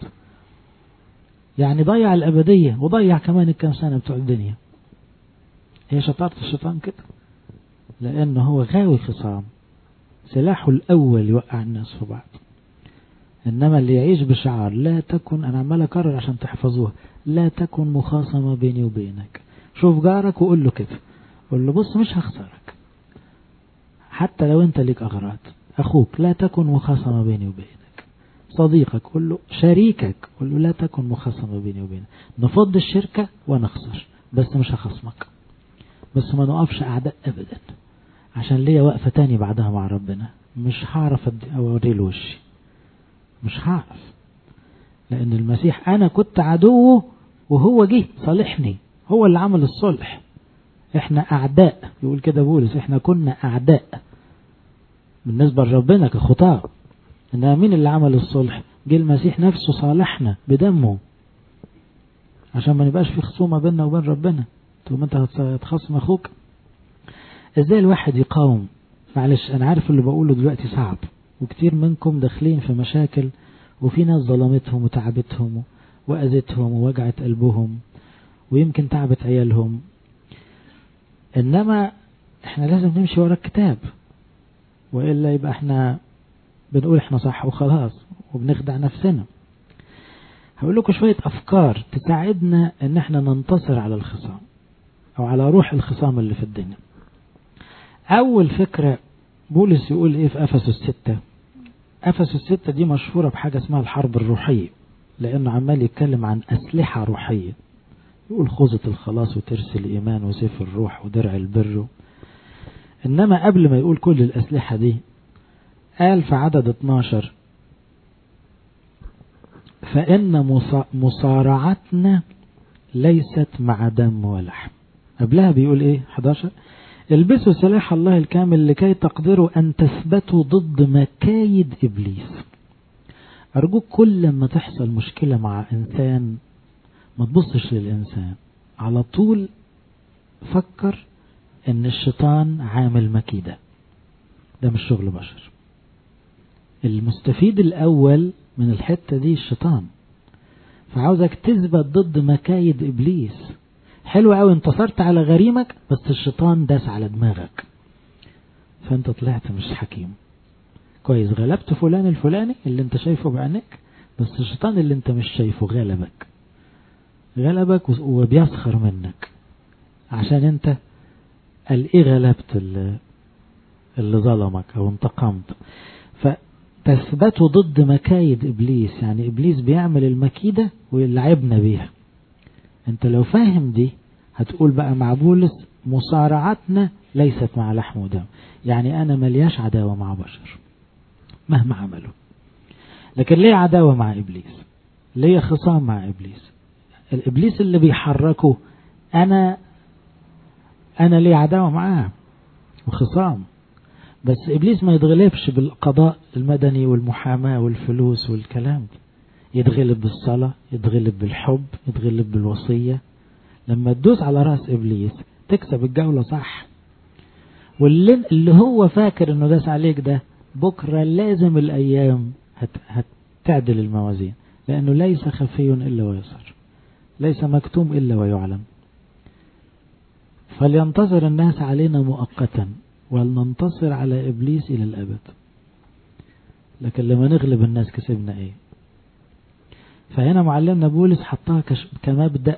يعني ضيع الأبدية وضيع كمان الكام سنة بتوع الدنيا هي شطارة الشيطان كده لأنه هو غاوي خصام سلاحه الأول يوقع الناس في بعض إنما اللي يعيش بشعار لا تكن أنا عمال أكرر عشان تحفظوها لا تكن مخاصمة بيني وبينك شوف جارك وقول له كده قول له بص مش هخسرك حتى لو انت ليك أغراض أخوك لا تكن مخاصمة بيني وبينك صديقك قول له شريكك قول له لا تكن مخاصمة بيني وبينك نفض الشركة ونخسر بس مش هخصمك بس ما نقفش أعداء أبدا عشان ليا وقفة تاني بعدها مع ربنا مش هعرف أوري له وشي مش هعرف لأن المسيح أنا كنت عدوه وهو جه صالحني هو اللي عمل الصلح احنا أعداء يقول كده بولس احنا كنا أعداء بالنسبة لربنا كخطاة إنما مين اللي عمل الصلح جه المسيح نفسه صالحنا بدمه عشان ما نبقاش في خصومة بيننا وبين ربنا تقوم انت هتخصم اخوك ازاي الواحد يقاوم معلش انا عارف اللي بقوله دلوقتي صعب وكتير منكم داخلين في مشاكل وفي ناس ظلمتهم وتعبتهم وأذتهم ووجعت قلبهم ويمكن تعبت عيالهم إنما احنا لازم نمشي ورا الكتاب وإلا يبقى احنا بنقول احنا صح وخلاص وبنخدع نفسنا هقول لكم شوية أفكار تساعدنا إن احنا ننتصر على الخصام أو على روح الخصام اللي في الدنيا أول فكرة بولس يقول إيه في أفسس الستة أفسس الستة دي مشهورة بحاجة اسمها الحرب الروحية لأنه عمال يتكلم عن أسلحة روحية يقول خوذة الخلاص وترس الإيمان وسيف الروح ودرع البر إنما قبل ما يقول كل الأسلحة دي قال في عدد 12 فإن مصارعتنا ليست مع دم ولحم قبلها بيقول إيه 11 البسوا سلاح الله الكامل لكي تقدروا أن تثبتوا ضد مكايد إبليس أرجوك كل ما تحصل مشكلة مع إنسان ما تبصش للإنسان على طول فكر إن الشيطان عامل مكيدة ده مش شغل بشر المستفيد الأول من الحتة دي الشيطان فعاوزك تثبت ضد مكايد إبليس حلو قوي انتصرت على غريمك بس الشيطان داس على دماغك فانت طلعت مش حكيم كويس غلبت فلان الفلاني اللي انت شايفه بعينك بس الشيطان اللي انت مش شايفه غلبك غلبك وبيسخر منك عشان انت قال ايه غلبت اللي, اللي ظلمك او انتقمت فتثبتوا ضد مكايد ابليس يعني ابليس بيعمل المكيدة ويلعبنا بيها انت لو فاهم دي هتقول بقى مع بولس مصارعتنا ليست مع لحم ودم يعني أنا ملياش عداوة مع بشر مهما عملوا لكن ليه عداوة مع إبليس ليه خصام مع إبليس الإبليس اللي بيحركه أنا أنا ليه عداوة معاه وخصام بس إبليس ما يتغلبش بالقضاء المدني والمحاماة والفلوس والكلام ده يتغلب بالصلاة يتغلب بالحب يتغلب بالوصية لما تدوس على رأس إبليس تكسب الجولة صح واللي اللي هو فاكر انه داس عليك ده بكرة لازم الأيام هت هتعدل الموازين لأنه ليس خفي إلا ويصر ليس مكتوم إلا ويعلم فلينتظر الناس علينا مؤقتا ولننتصر على إبليس إلى الأبد لكن لما نغلب الناس كسبنا إيه فهنا معلمنا بولس حطها كمبدأ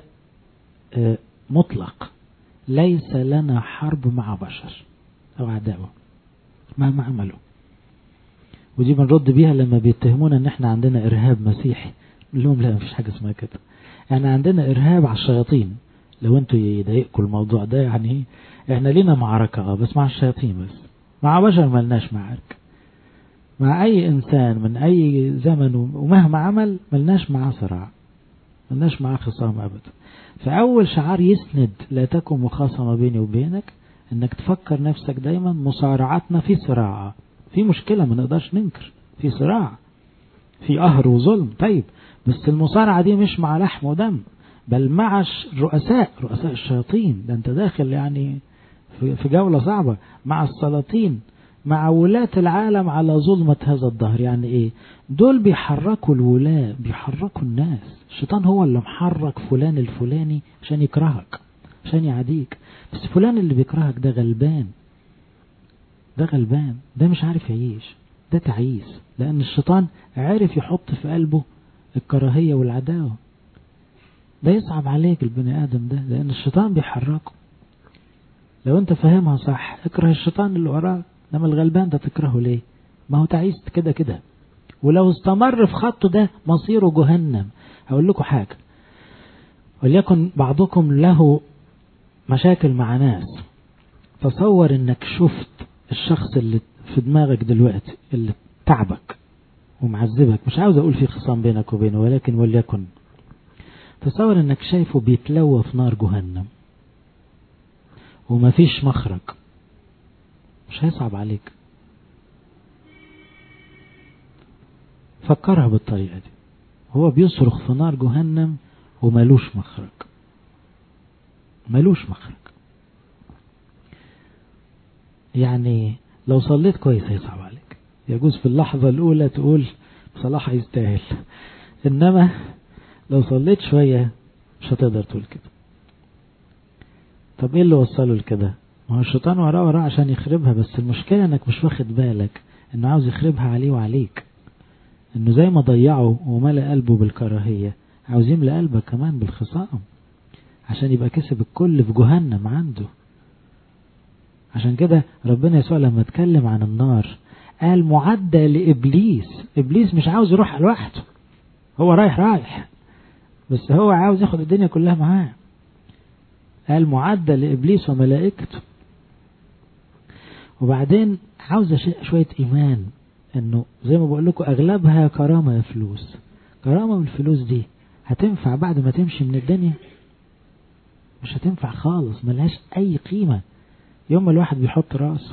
مطلق ليس لنا حرب مع بشر أو عداوة مهما عملوا ودي بنرد بيها لما بيتهمونا ان احنا عندنا ارهاب مسيحي نقول لهم لا مفيش حاجه اسمها كده يعني عندنا ارهاب على الشياطين لو انتوا يضايقكم الموضوع ده يعني احنا لينا معركه اه بس مع الشياطين بس مع بشر ملناش معارك مع اي انسان من اي زمن ومهما عمل ملناش معاه صراع ملناش معاه خصام ابدا فاول شعار يسند لا تكن مخاصمه بيني وبينك انك تفكر نفسك دايما مصارعتنا في صراع في مشكلة ما نقدرش ننكر في صراع في قهر وظلم طيب بس المصارعة دي مش مع لحم ودم بل مع الرؤساء رؤساء الشياطين ده انت داخل يعني في جولة صعبة مع السلاطين مع ولاة العالم على ظلمة هذا الظهر يعني ايه دول بيحركوا الولاة بيحركوا الناس الشيطان هو اللي محرك فلان الفلاني عشان يكرهك عشان يعاديك بس فلان اللي بيكرهك ده غلبان ده غلبان ده مش عارف يعيش ده تعيس لأن الشيطان عارف يحط في قلبه الكراهية والعداوة ده يصعب عليك البني آدم ده لأن الشيطان بيحركه لو أنت فاهمها صح اكره الشيطان اللي وراك إنما الغلبان ده تكرهه ليه ما هو تعيس كده كده ولو استمر في خطه ده مصيره جهنم هقول لكم حاجة وليكن بعضكم له مشاكل مع ناس تصور انك شفت الشخص اللي في دماغك دلوقتي اللي تعبك ومعذبك مش عاوز اقول في خصام بينك وبينه ولكن وليكن تصور انك شايفه بيتلوى في نار جهنم ومفيش مخرج مش هيصعب عليك فكرها بالطريقة دي هو بيصرخ في نار جهنم وملوش مخرج ملوش مخرج يعني لو صليت كويس هيصعب عليك يجوز في اللحظة الأولى تقول بصراحة يستاهل إنما لو صليت شوية مش هتقدر تقول كده طب ايه اللي وصله لكده ما هو الشيطان وراه وراه عشان يخربها بس المشكلة انك مش واخد بالك انه عاوز يخربها عليه وعليك انه زي ما ضيعه وملأ قلبه بالكراهية عاوز يملأ قلبك كمان بالخصام عشان يبقى كسب الكل في جهنم عنده عشان كده ربنا يسوع لما اتكلم عن النار قال معدة لإبليس إبليس مش عاوز يروح لوحده هو رايح رايح بس هو عاوز ياخد الدنيا كلها معاه قال معدة لإبليس وملائكته وبعدين عاوزة شوية إيمان إنه زي ما بقول لكم أغلبها كرامة يا فلوس كرامة من الفلوس دي هتنفع بعد ما تمشي من الدنيا مش هتنفع خالص ملهاش أي قيمة يوم ما الواحد بيحط راسه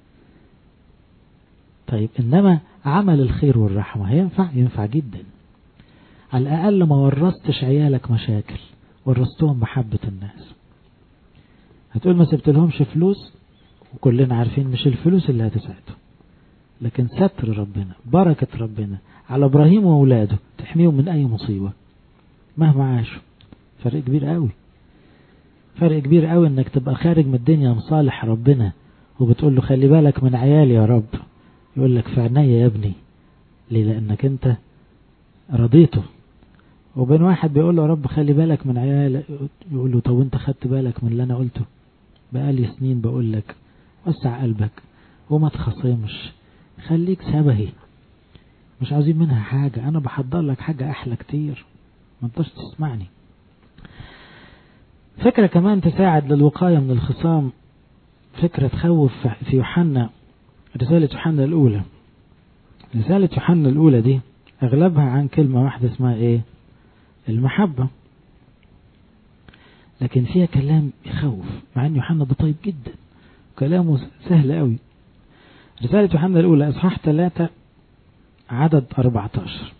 طيب إنما عمل الخير والرحمة هينفع ينفع جدا على الأقل ما ورثتش عيالك مشاكل ورثتهم محبة الناس هتقول ما سبت لهمش فلوس وكلنا عارفين مش الفلوس اللي هتساعده لكن ستر ربنا بركة ربنا على إبراهيم وأولاده تحميهم من أي مصيبة مهما عاشوا فرق كبير قوي فرق كبير قوي انك تبقى خارج من الدنيا مصالح ربنا وبتقول له خلي بالك من عيالي يا رب يقول لك في عينيا يا ابني ليه لانك انت رضيته وبين واحد بيقول له يا رب خلي بالك من عيالي يقول له طب انت خدت بالك من اللي انا قلته بقالي سنين بقول لك وسع قلبك وما تخصمش خليك سبهي مش عاوزين منها حاجة انا بحضر لك حاجة احلى كتير ما انتش تسمعني فكرة كمان تساعد للوقاية من الخصام فكرة تخوف في يوحنا رسالة يوحنا الأولى رسالة يوحنا الأولى دي أغلبها عن كلمة واحدة اسمها إيه المحبة لكن فيها كلام يخوف مع أن يوحنا ده طيب جدا كلامه سهل قوي رسالة يوحنا الأولى إصحاح 3 عدد 14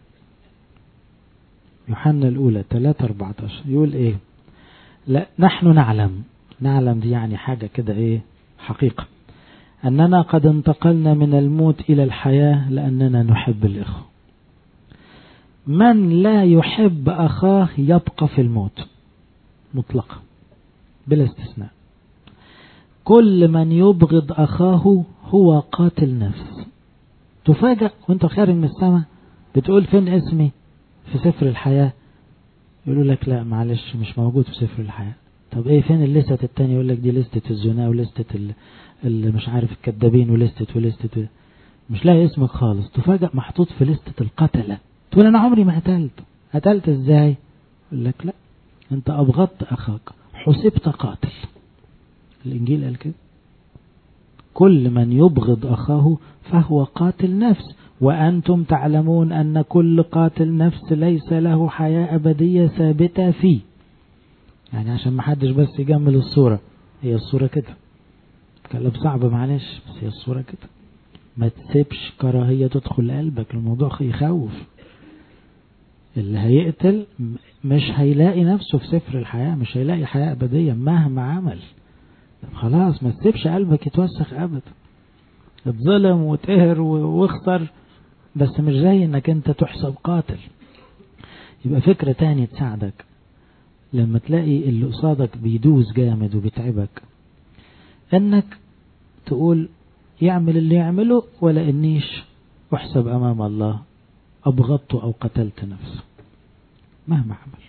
يوحنا الأولى 3 14 يقول إيه لا نحن نعلم نعلم دي يعني حاجة كده إيه حقيقة أننا قد انتقلنا من الموت إلى الحياة لأننا نحب الإخوة من لا يحب أخاه يبقى في الموت مطلقا بلا استثناء كل من يبغض أخاه هو قاتل نفس تفاجأ وانت خارج من السماء بتقول فين اسمي في سفر الحياة يقولوا لك لا معلش مش موجود في سفر الحياة طب ايه فين الليستة التانية يقول لك دي لستة الزنا ولستة اللي مش عارف الكذابين ولستة ولستة مش لاقي اسمك خالص تفاجأ محطوط في لستة القتلة تقول انا عمري ما قتلت قتلت ازاي يقول لك لا انت ابغضت اخاك حسبت قاتل الانجيل قال كده كل من يبغض اخاه فهو قاتل نفس وانتم تعلمون ان كل قاتل نفس ليس له حياة ابدية ثابتة فيه يعني عشان ما حدش بس يجمل الصورة هي الصورة كده كلام صعب معلش بس هي الصورة كده ما تسيبش كراهية تدخل قلبك الموضوع يخوف اللي هيقتل مش هيلاقي نفسه في سفر الحياة مش هيلاقي حياة أبدية مهما عمل خلاص ما تسيبش قلبك يتوسخ أبدا اتظلم وتقهر واخسر بس مش زي انك انت تحسب قاتل يبقى فكرة تانية تساعدك لما تلاقي اللي قصادك بيدوز جامد وبيتعبك انك تقول يعمل اللي يعمله ولا انيش احسب امام الله ابغضت او قتلت نفسه مهما عمل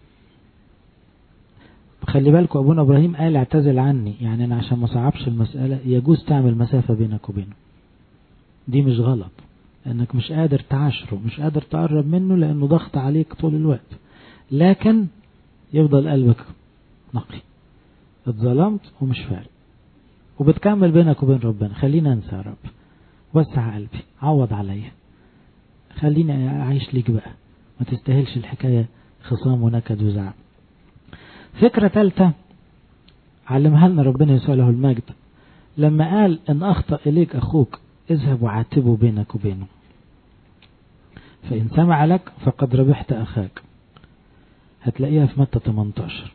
خلي بالكم ابونا ابراهيم قال اعتزل عني يعني انا عشان ما صعبش المسألة يجوز تعمل مسافة بينك وبينه دي مش غلط انك مش قادر تعاشره مش قادر تقرب منه لانه ضغط عليك طول الوقت لكن يفضل قلبك نقي اتظلمت ومش فارق وبتكمل بينك وبين ربنا خلينا انسى يا رب وسع قلبي عوض عليا خليني اعيش ليك بقى ما تستاهلش الحكاية خصام ونكد وزعل فكرة ثالثة علمها لنا ربنا يسوع له المجد لما قال ان اخطأ اليك اخوك اذهب وعاتبه بينك وبينه فإن سمع لك فقد ربحت أخاك هتلاقيها في متى 18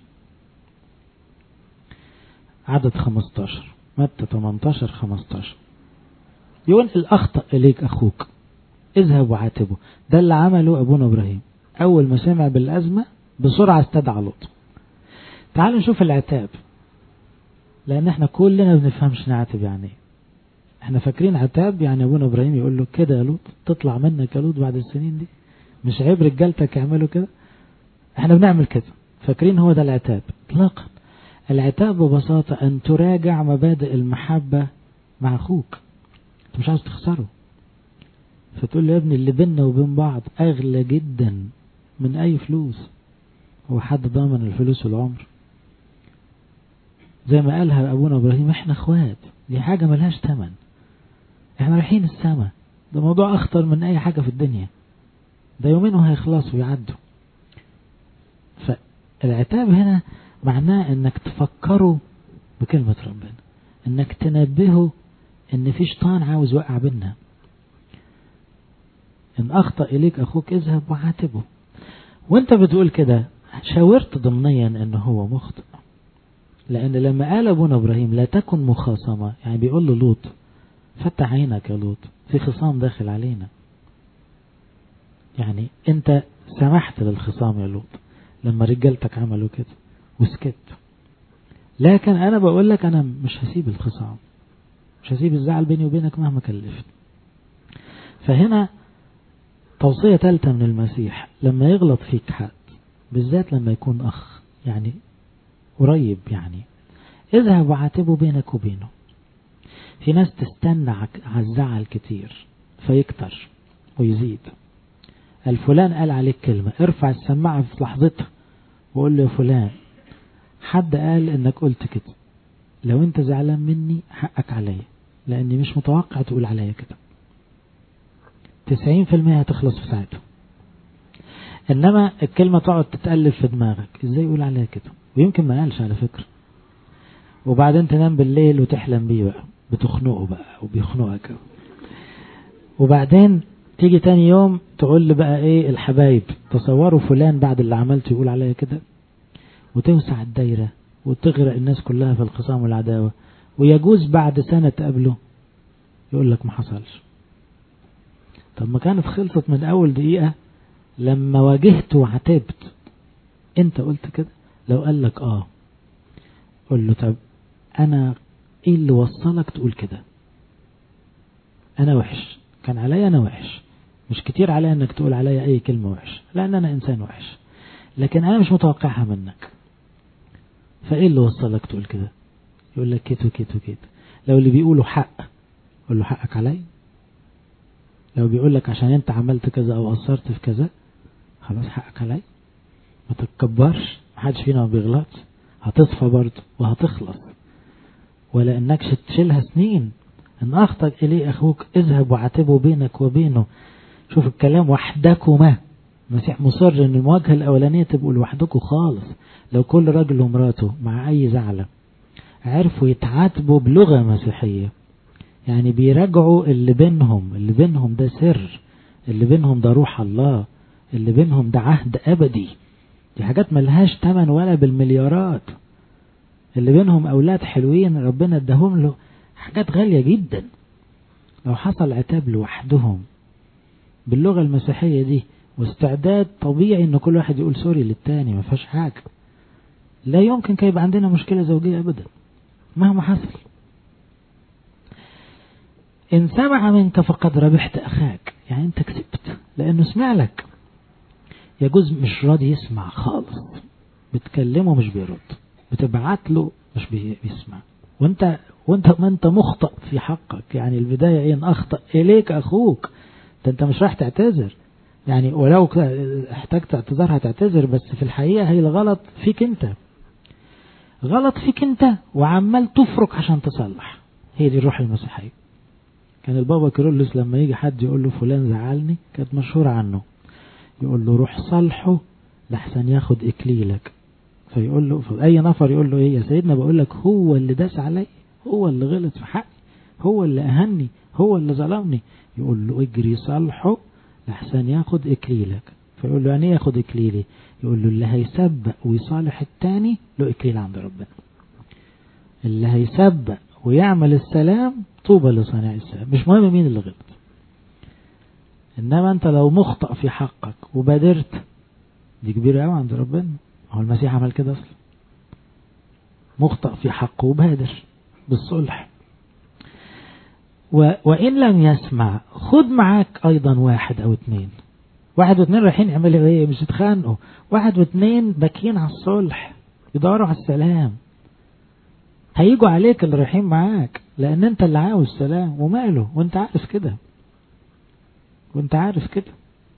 عدد 15 متى 18 15 يقول الأخطأ إليك أخوك اذهب وعاتبه ده اللي عمله أبونا إبراهيم أول ما سمع بالأزمة بسرعة استدعى لوط تعالوا نشوف العتاب لأن احنا كلنا بنفهمش نعاتب يعني ايه احنا فاكرين عتاب يعني ابونا ابراهيم يقول له كده يا لوط تطلع منك يا لوط بعد السنين دي مش عيب رجالتك يعملوا كده احنا بنعمل كده فاكرين هو ده العتاب اطلاقا العتاب ببساطة ان تراجع مبادئ المحبة مع اخوك انت مش عاوز تخسره فتقول له يا ابني اللي بيننا وبين بعض اغلى جدا من اي فلوس هو حد ضامن الفلوس والعمر زي ما قالها ابونا ابراهيم احنا اخوات دي حاجة ملهاش تمن احنا رايحين السماء ده موضوع اخطر من اي حاجة في الدنيا ده يومين وهيخلصوا ويعدوا فالعتاب هنا معناه انك تفكره بكلمة ربنا انك تنبهه ان في شيطان عاوز يوقع بينا ان اخطأ اليك اخوك اذهب وعاتبه وانت بتقول كده شاورت ضمنيا ان هو مخطئ لان لما قال ابونا ابراهيم لا تكن مخاصمة يعني بيقول له لوط فتح عينك يا لوط في خصام داخل علينا يعني انت سمحت للخصام يا لوط لما رجالتك عملوا كده وسكت لكن انا بقول لك انا مش هسيب الخصام مش هسيب الزعل بيني وبينك مهما كلفت فهنا توصية ثالثة من المسيح لما يغلط فيك حد بالذات لما يكون أخ يعني قريب يعني اذهب وعاتبه بينك وبينه في ناس تستنى على الزعل كتير فيكتر ويزيد الفلان قال عليك كلمة ارفع السماعة في لحظتها وقول له يا فلان حد قال انك قلت كده لو انت زعلان مني حقك عليا لاني مش متوقع تقول عليا كده تسعين في المية هتخلص في ساعته انما الكلمة تقعد تتألف في دماغك ازاي يقول عليها كده ويمكن ما قالش على فكرة وبعدين تنام بالليل وتحلم بيه بقى بتخنقه بقى وبيخنقك وبعدين تيجي تاني يوم تقول لي بقى ايه الحبايب تصوروا فلان بعد اللي عملته يقول عليا كده وتوسع الدايرة وتغرق الناس كلها في الخصام والعداوة ويجوز بعد سنة تقابله يقول لك ما حصلش طب ما كانت خلصت من أول دقيقة لما واجهت وعتبت انت قلت كده لو قال لك اه قول له طب انا ايه اللي وصلك تقول كده انا وحش كان عليا انا وحش مش كتير عليا انك تقول عليا اي كلمة وحش لان انا انسان وحش لكن انا مش متوقعها منك فايه اللي وصلك تقول كده يقول لك كده وكده وكده لو اللي بيقولوا حق قول له حقك عليا لو بيقول لك عشان انت عملت كذا او قصرت في كذا خلاص حقك عليا ما تتكبرش محدش فينا ما بيغلطش هتصفى برضه وهتخلص ولا انك تشيلها سنين ان اخطأ اليه اخوك اذهب وعاتبه بينك وبينه شوف الكلام وحدكما المسيح مصر ان المواجهة الاولانية تبقوا لوحدكم خالص لو كل راجل ومراته مع اي زعلة عرفوا يتعاتبوا بلغة مسيحية يعني بيراجعوا اللي بينهم اللي بينهم ده سر اللي بينهم ده روح الله اللي بينهم ده عهد أبدي دي حاجات ملهاش تمن ولا بالمليارات اللي بينهم أولاد حلوين ربنا اداهم له حاجات غالية جدا لو حصل عتاب لوحدهم باللغة المسيحية دي واستعداد طبيعي ان كل واحد يقول سوري للتاني ما فيهاش حاجة لا يمكن كان يبقى عندنا مشكلة زوجية ابدا مهما حصل إن سمع منك فقد ربحت أخاك يعني أنت كسبت لأنه سمع لك يجوز مش راضي يسمع خالص بتكلمه مش بيرد بتبعت له مش بيسمع وانت وانت ما انت مخطئ في حقك يعني البداية ايه ان اخطأ اليك اخوك ده انت مش راح تعتذر يعني ولو احتجت اعتذار هتعتذر بس في الحقيقة هي الغلط فيك انت غلط فيك انت وعمال تفرك عشان تصلح هي دي الروح المسيحية كان البابا كيرلس لما يجي حد يقول له فلان زعلني كانت مشهورة عنه يقول له روح صالحه لحسن ياخد إكليلك فيقول له أي نفر يقول له إيه يا سيدنا بقول لك هو اللي داس علي هو اللي غلط في حقي هو اللي أهني هو اللي ظلمني يقول له اجري صالحه لحسن ياخد إكليلك فيقول له يعني ياخد إكليلي يقول له اللي هيسبق ويصالح التاني له إكليل عند ربنا اللي هيسبق ويعمل السلام طوبى لصانع السلام مش مهم مين اللي غلط انما انت لو مخطئ في حقك وبادرت دي كبيرة قوي عند ربنا هو المسيح عمل كده اصلا مخطئ في حقه وبادر بالصلح و... وإن لم يسمع خد معاك أيضا واحد أو اتنين واحد واتنين رايحين يعملوا ايه مش يتخانقوا واحد واتنين باكين على الصلح يدوروا على السلام هيجوا عليك اللي رايحين معاك لان انت اللي عاوز سلام وماله وانت عارف كده وانت عارف كده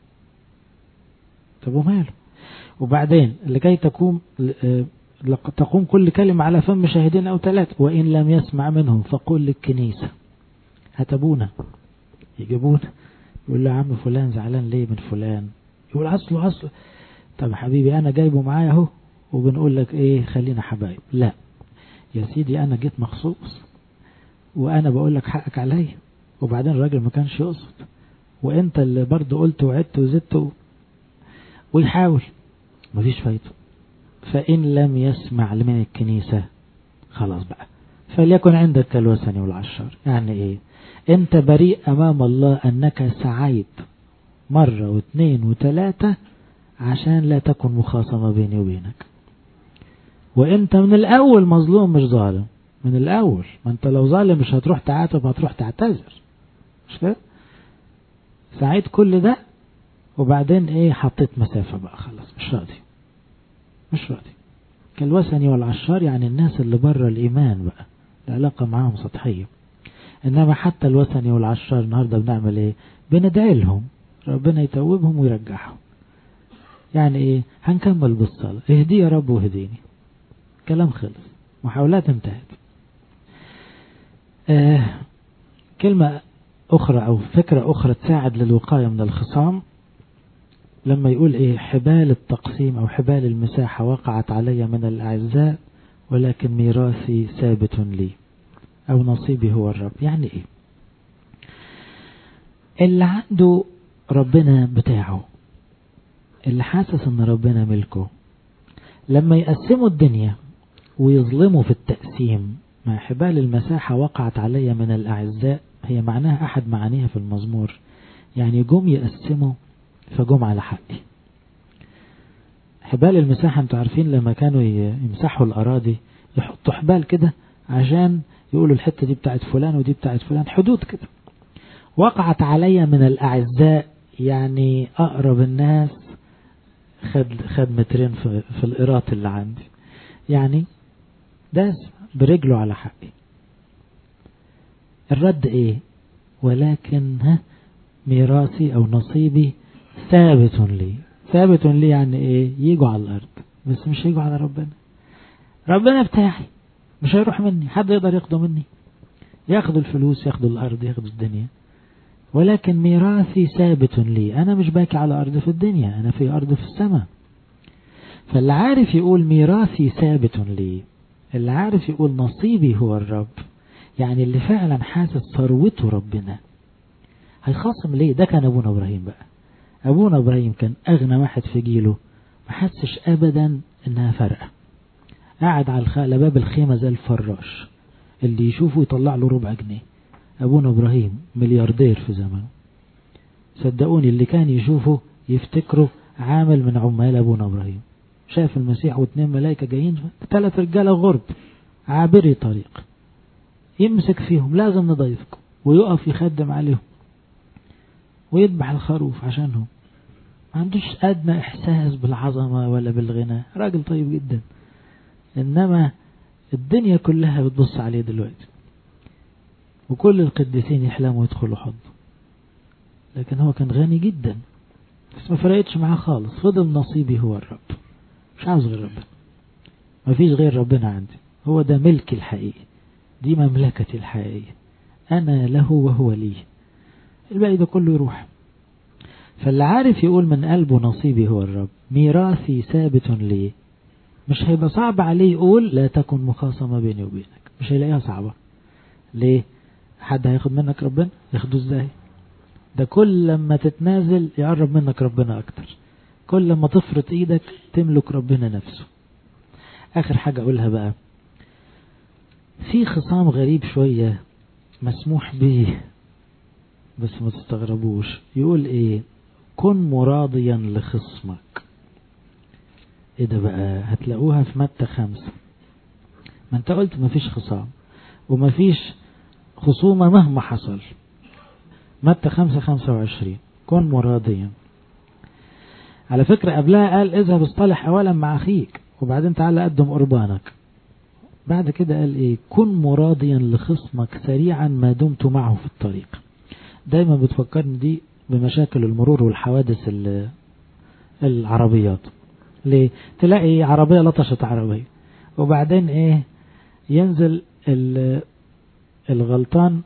طب وماله وبعدين لكي تقوم تقوم كل كلمة على فم شاهدين أو ثلاثة وإن لم يسمع منهم فقل للكنيسة هتبونا يجيبونا يقول له يا عم فلان زعلان ليه من فلان يقول أصله أصله طب حبيبي أنا جايبه معايا أهو وبنقول لك إيه خلينا حبايب لا يا سيدي أنا جيت مخصوص وأنا بقول لك حقك عليا وبعدين الراجل ما كانش يقصد وانت اللي برضه قلت وعدت وزدت ويحاول مفيش فايدة فإن لم يسمع من الكنيسة خلاص بقى فليكن عندك كالوثني والعشار يعني ايه انت بريء امام الله انك سعيت مرة واثنين وثلاثة عشان لا تكن مخاصمة بيني وبينك وانت من الاول مظلوم مش ظالم من الاول ما انت لو ظالم مش هتروح تعاتب هتروح تعتذر مش كده سعيد كل ده وبعدين ايه حطيت مسافة بقى خلاص مش راضي مش راضي كالوثني والعشار يعني الناس اللي بره الإيمان بقى العلاقة معاهم سطحية إنما حتى الوثني والعشار النهاردة بنعمل إيه بندعي لهم ربنا يتوبهم ويرجعهم يعني إيه هنكمل بالصلاة اهدي يا رب واهديني كلام خلص محاولات انتهت آه كلمة أخرى أو فكرة أخرى تساعد للوقاية من الخصام لما يقول إيه حبال التقسيم أو حبال المساحة وقعت علي من الأعزاء ولكن ميراثي ثابت لي أو نصيبي هو الرب يعني إيه اللي عنده ربنا بتاعه اللي حاسس ان ربنا ملكه لما يقسموا الدنيا ويظلموا في التقسيم مع حبال المساحة وقعت علي من الأعزاء هي معناها أحد معانيها في المزمور يعني جم يقسموا فجم على حقي حبال المساحة انتوا عارفين لما كانوا يمسحوا الأراضي يحطوا حبال كده عشان يقولوا الحتة دي بتاعت فلان ودي بتاعت فلان حدود كده وقعت علي من الأعزاء يعني أقرب الناس خد خد مترين في, في القراط اللي عندي يعني داس برجله على حقي الرد ايه ولكن ها ميراثي او نصيبي ثابت لي ثابت لي يعني ايه يجوا على الارض بس مش هيجوا على ربنا ربنا بتاعي مش هيروح مني حد يقدر ياخده مني ياخدوا الفلوس ياخدوا الارض ياخدوا الدنيا ولكن ميراثي ثابت لي أنا مش باكي على أرض في الدنيا أنا في أرض في السماء فاللي عارف يقول ميراثي ثابت لي اللي عارف يقول نصيبي هو الرب يعني اللي فعلا حاسس ثروته ربنا هيخاصم ليه ده كان أبونا إبراهيم بقى أبونا إبراهيم كان أغنى واحد في جيله ما حسش أبدا إنها فرقة قاعد على باب الخيمة زي الفراش اللي يشوفه يطلع له ربع جنيه أبونا إبراهيم ملياردير في زمنه صدقوني اللي كان يشوفه يفتكره عامل من عمال أبونا إبراهيم شاف المسيح واثنين ملائكة جايين ثلاث رجالة غرب عابري طريق يمسك فيهم لازم نضيفكم ويقف يخدم عليهم ويذبح الخروف عشانهم ما عندوش أدنى إحساس بالعظمة ولا بالغنى راجل طيب جدا إنما الدنيا كلها بتبص عليه دلوقتي وكل القديسين يحلموا يدخلوا حض لكن هو كان غني جدا بس ما فرقتش معاه خالص فضل نصيبي هو الرب مش عاوز غير ربنا ما فيش غير ربنا عندي هو ده ملكي الحقيقي دي مملكتي الحقيقية أنا له وهو لي الباقي ده كله يروح فاللي عارف يقول من قلبه نصيبي هو الرب ميراثي ثابت لي مش هيبقى صعب عليه يقول لا تكن مخاصمة بيني وبينك مش هيلاقيها صعبة ليه حد هياخد منك ربنا ياخده ازاي ده كل لما تتنازل يقرب منك ربنا اكتر كل لما تفرط ايدك تملك ربنا نفسه اخر حاجة اقولها بقى في خصام غريب شوية مسموح به بس ما تستغربوش يقول ايه كن مراضيا لخصمك ايه ده بقى هتلاقوها في متى خمسة ما انت قلت ما فيش خصام وما فيش خصومة مهما حصل متى خمسة خمسة وعشرين كن مراضيا على فكرة قبلها قال اذهب اصطلح اولا مع اخيك وبعدين تعالى قدم قربانك بعد كده قال ايه كن مراضيا لخصمك سريعا ما دمت معه في الطريق دايما بتفكرني دي بمشاكل المرور والحوادث العربيات ليه تلاقي عربية لطشت عربية وبعدين ايه ينزل الغلطان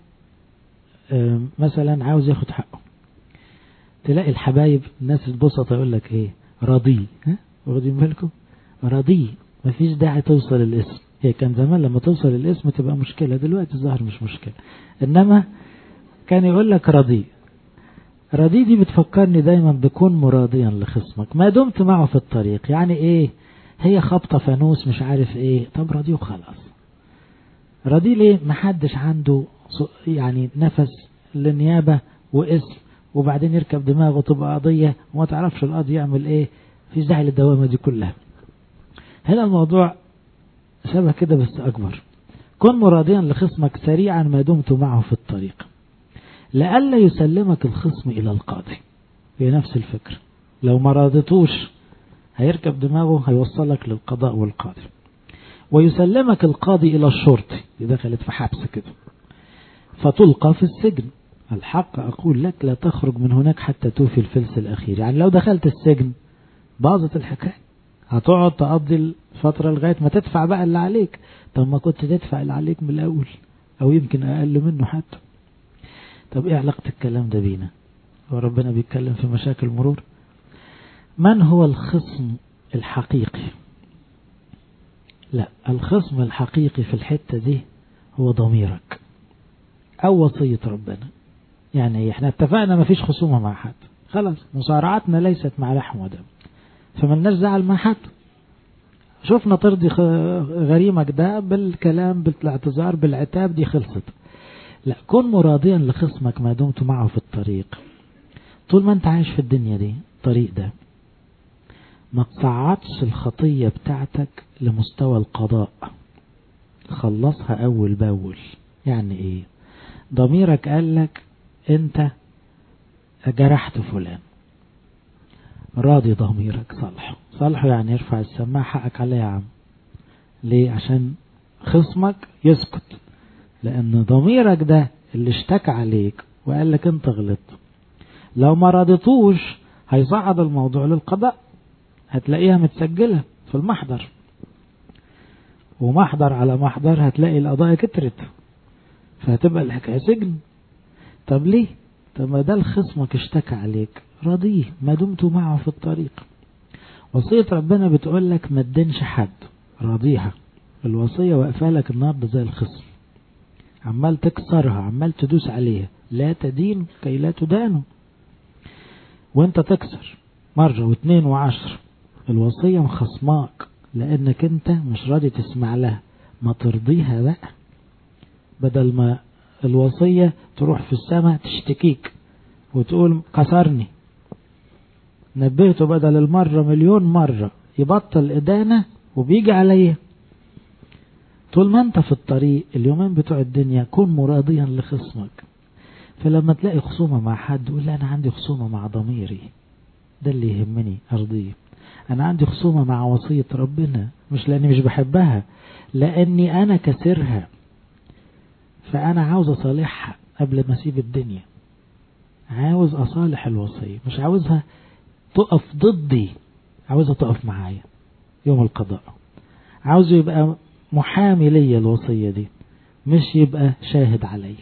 مثلا عاوز ياخد حقه تلاقي الحبايب الناس البسطة يقول لك ايه راضي ها واخدين بالكم راضي مفيش داعي توصل الاسم هي كان زمان لما توصل الاسم تبقى مشكلة دلوقتي الظاهر مش مشكلة انما كان يقول لك راضي راضي دي بتفكرني دايما بكون مراضيا لخصمك ما دمت معه في الطريق يعني ايه هي خبطة فانوس مش عارف ايه طب راضي وخلاص راضي ليه محدش عنده يعني نفس للنيابة واسم وبعدين يركب دماغه تبقى قضية وما تعرفش القاضي يعمل ايه في داعي للدوامة دي كلها هنا الموضوع شبه كده بس أكبر كن مراضيا لخصمك سريعا ما دمت معه في الطريق لئلا يسلمك الخصم إلى القاضي هي نفس الفكرة لو ما راضتوش هيركب دماغه هيوصلك للقضاء والقاضي ويسلمك القاضي إلى الشرطي دي دخلت في حبس كده فتلقى في السجن الحق أقول لك لا تخرج من هناك حتى توفي الفلس الأخير يعني لو دخلت السجن باظت الحكاية هتقعد تقضي فترة لغاية ما تدفع بقى اللي عليك طب ما كنت تدفع اللي عليك من الأول أو يمكن أقل منه حتى طب إيه علاقة الكلام ده بينا هو ربنا بيتكلم في مشاكل مرور من هو الخصم الحقيقي لا الخصم الحقيقي في الحتة دي هو ضميرك أو وصية ربنا يعني احنا اتفقنا ما فيش خصومة مع حد خلاص مصارعتنا ليست مع لحم ودم فملناش زعل مع حد شفنا ترضي غريمك ده بالكلام بالاعتذار بالعتاب دي خلصت لا كن مراضيا لخصمك ما دمت معه في الطريق طول ما انت عايش في الدنيا دي الطريق ده ما تصعدش الخطية بتاعتك لمستوى القضاء خلصها أول بأول يعني إيه ضميرك قالك أنت جرحت فلان راضي ضميرك صالحه صالحه يعني يرفع السماعة حقك عليه يا عم ليه عشان خصمك يسكت لأن ضميرك ده اللي اشتكى عليك وقال لك انت غلط لو ما رضيتوش هيصعد الموضوع للقضاء هتلاقيها متسجلة في المحضر ومحضر على محضر هتلاقي القضايا كترت فهتبقى الحكاية سجن طب ليه طب ما ده الخصمك اشتكى عليك راضيه ما دمت معه في الطريق وصية ربنا بتقول لك ما تدينش حد راضيها الوصية واقفة لك النهارده زي الخصم عمال تكسرها عمال تدوس عليها لا تدين كي لا تدانوا وانت تكسر مرة واثنين وعشر الوصية مخصماك لانك انت مش راضي تسمع لها ما ترضيها بقى بدل ما الوصية تروح في السماء تشتكيك وتقول كسرني نبهته بدل المرة مليون مرة يبطل إدانة وبيجي عليا طول ما انت في الطريق اليومين بتوع الدنيا كن مراضيا لخصمك فلما تلاقي خصومة مع حد قول لا أنا عندي خصومة مع ضميري ده اللي يهمني أرضيه أنا عندي خصومة مع وصية ربنا مش لأني مش بحبها لأني أنا كسرها فأنا عاوز أصالحها قبل ما أسيب الدنيا عاوز أصالح الوصية مش عاوزها تقف ضدي عاوزها تقف معايا يوم القضاء عاوزه يبقى محامي ليا الوصية دي مش يبقى شاهد عليا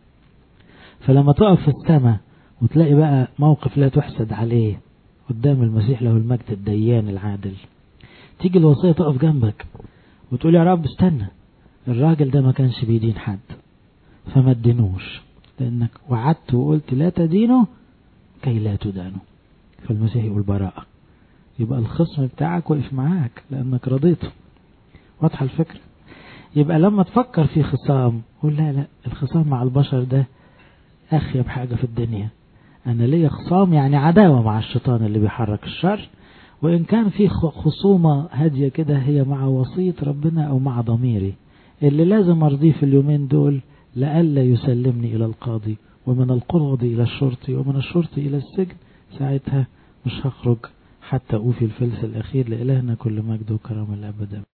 فلما تقف في السماء وتلاقي بقى موقف لا تحسد عليه قدام المسيح له المجد الديان العادل تيجي الوصية تقف جنبك وتقول يا رب استنى الراجل ده ما كانش بيدين حد فما تدينوش لانك وعدت وقلت لا تدينوا كي لا تدانوا فالمسيح يقول براءة يبقى الخصم بتاعك وقف معاك لانك رضيته واضحة الفكرة يبقى لما تفكر في خصام قول لا لا الخصام مع البشر ده أخيب حاجة في الدنيا أنا ليا خصام يعني عداوة مع الشيطان اللي بيحرك الشر وإن كان في خصومة هادية كده هي مع وصية ربنا أو مع ضميري اللي لازم أرضيه في اليومين دول لئلا يسلمني إلى القاضي ومن القرض إلى الشرطي ومن الشرطي إلى السجن ساعتها مش هخرج حتى أوفي الفلس الأخير لإلهنا كل مجد وكرم الأبد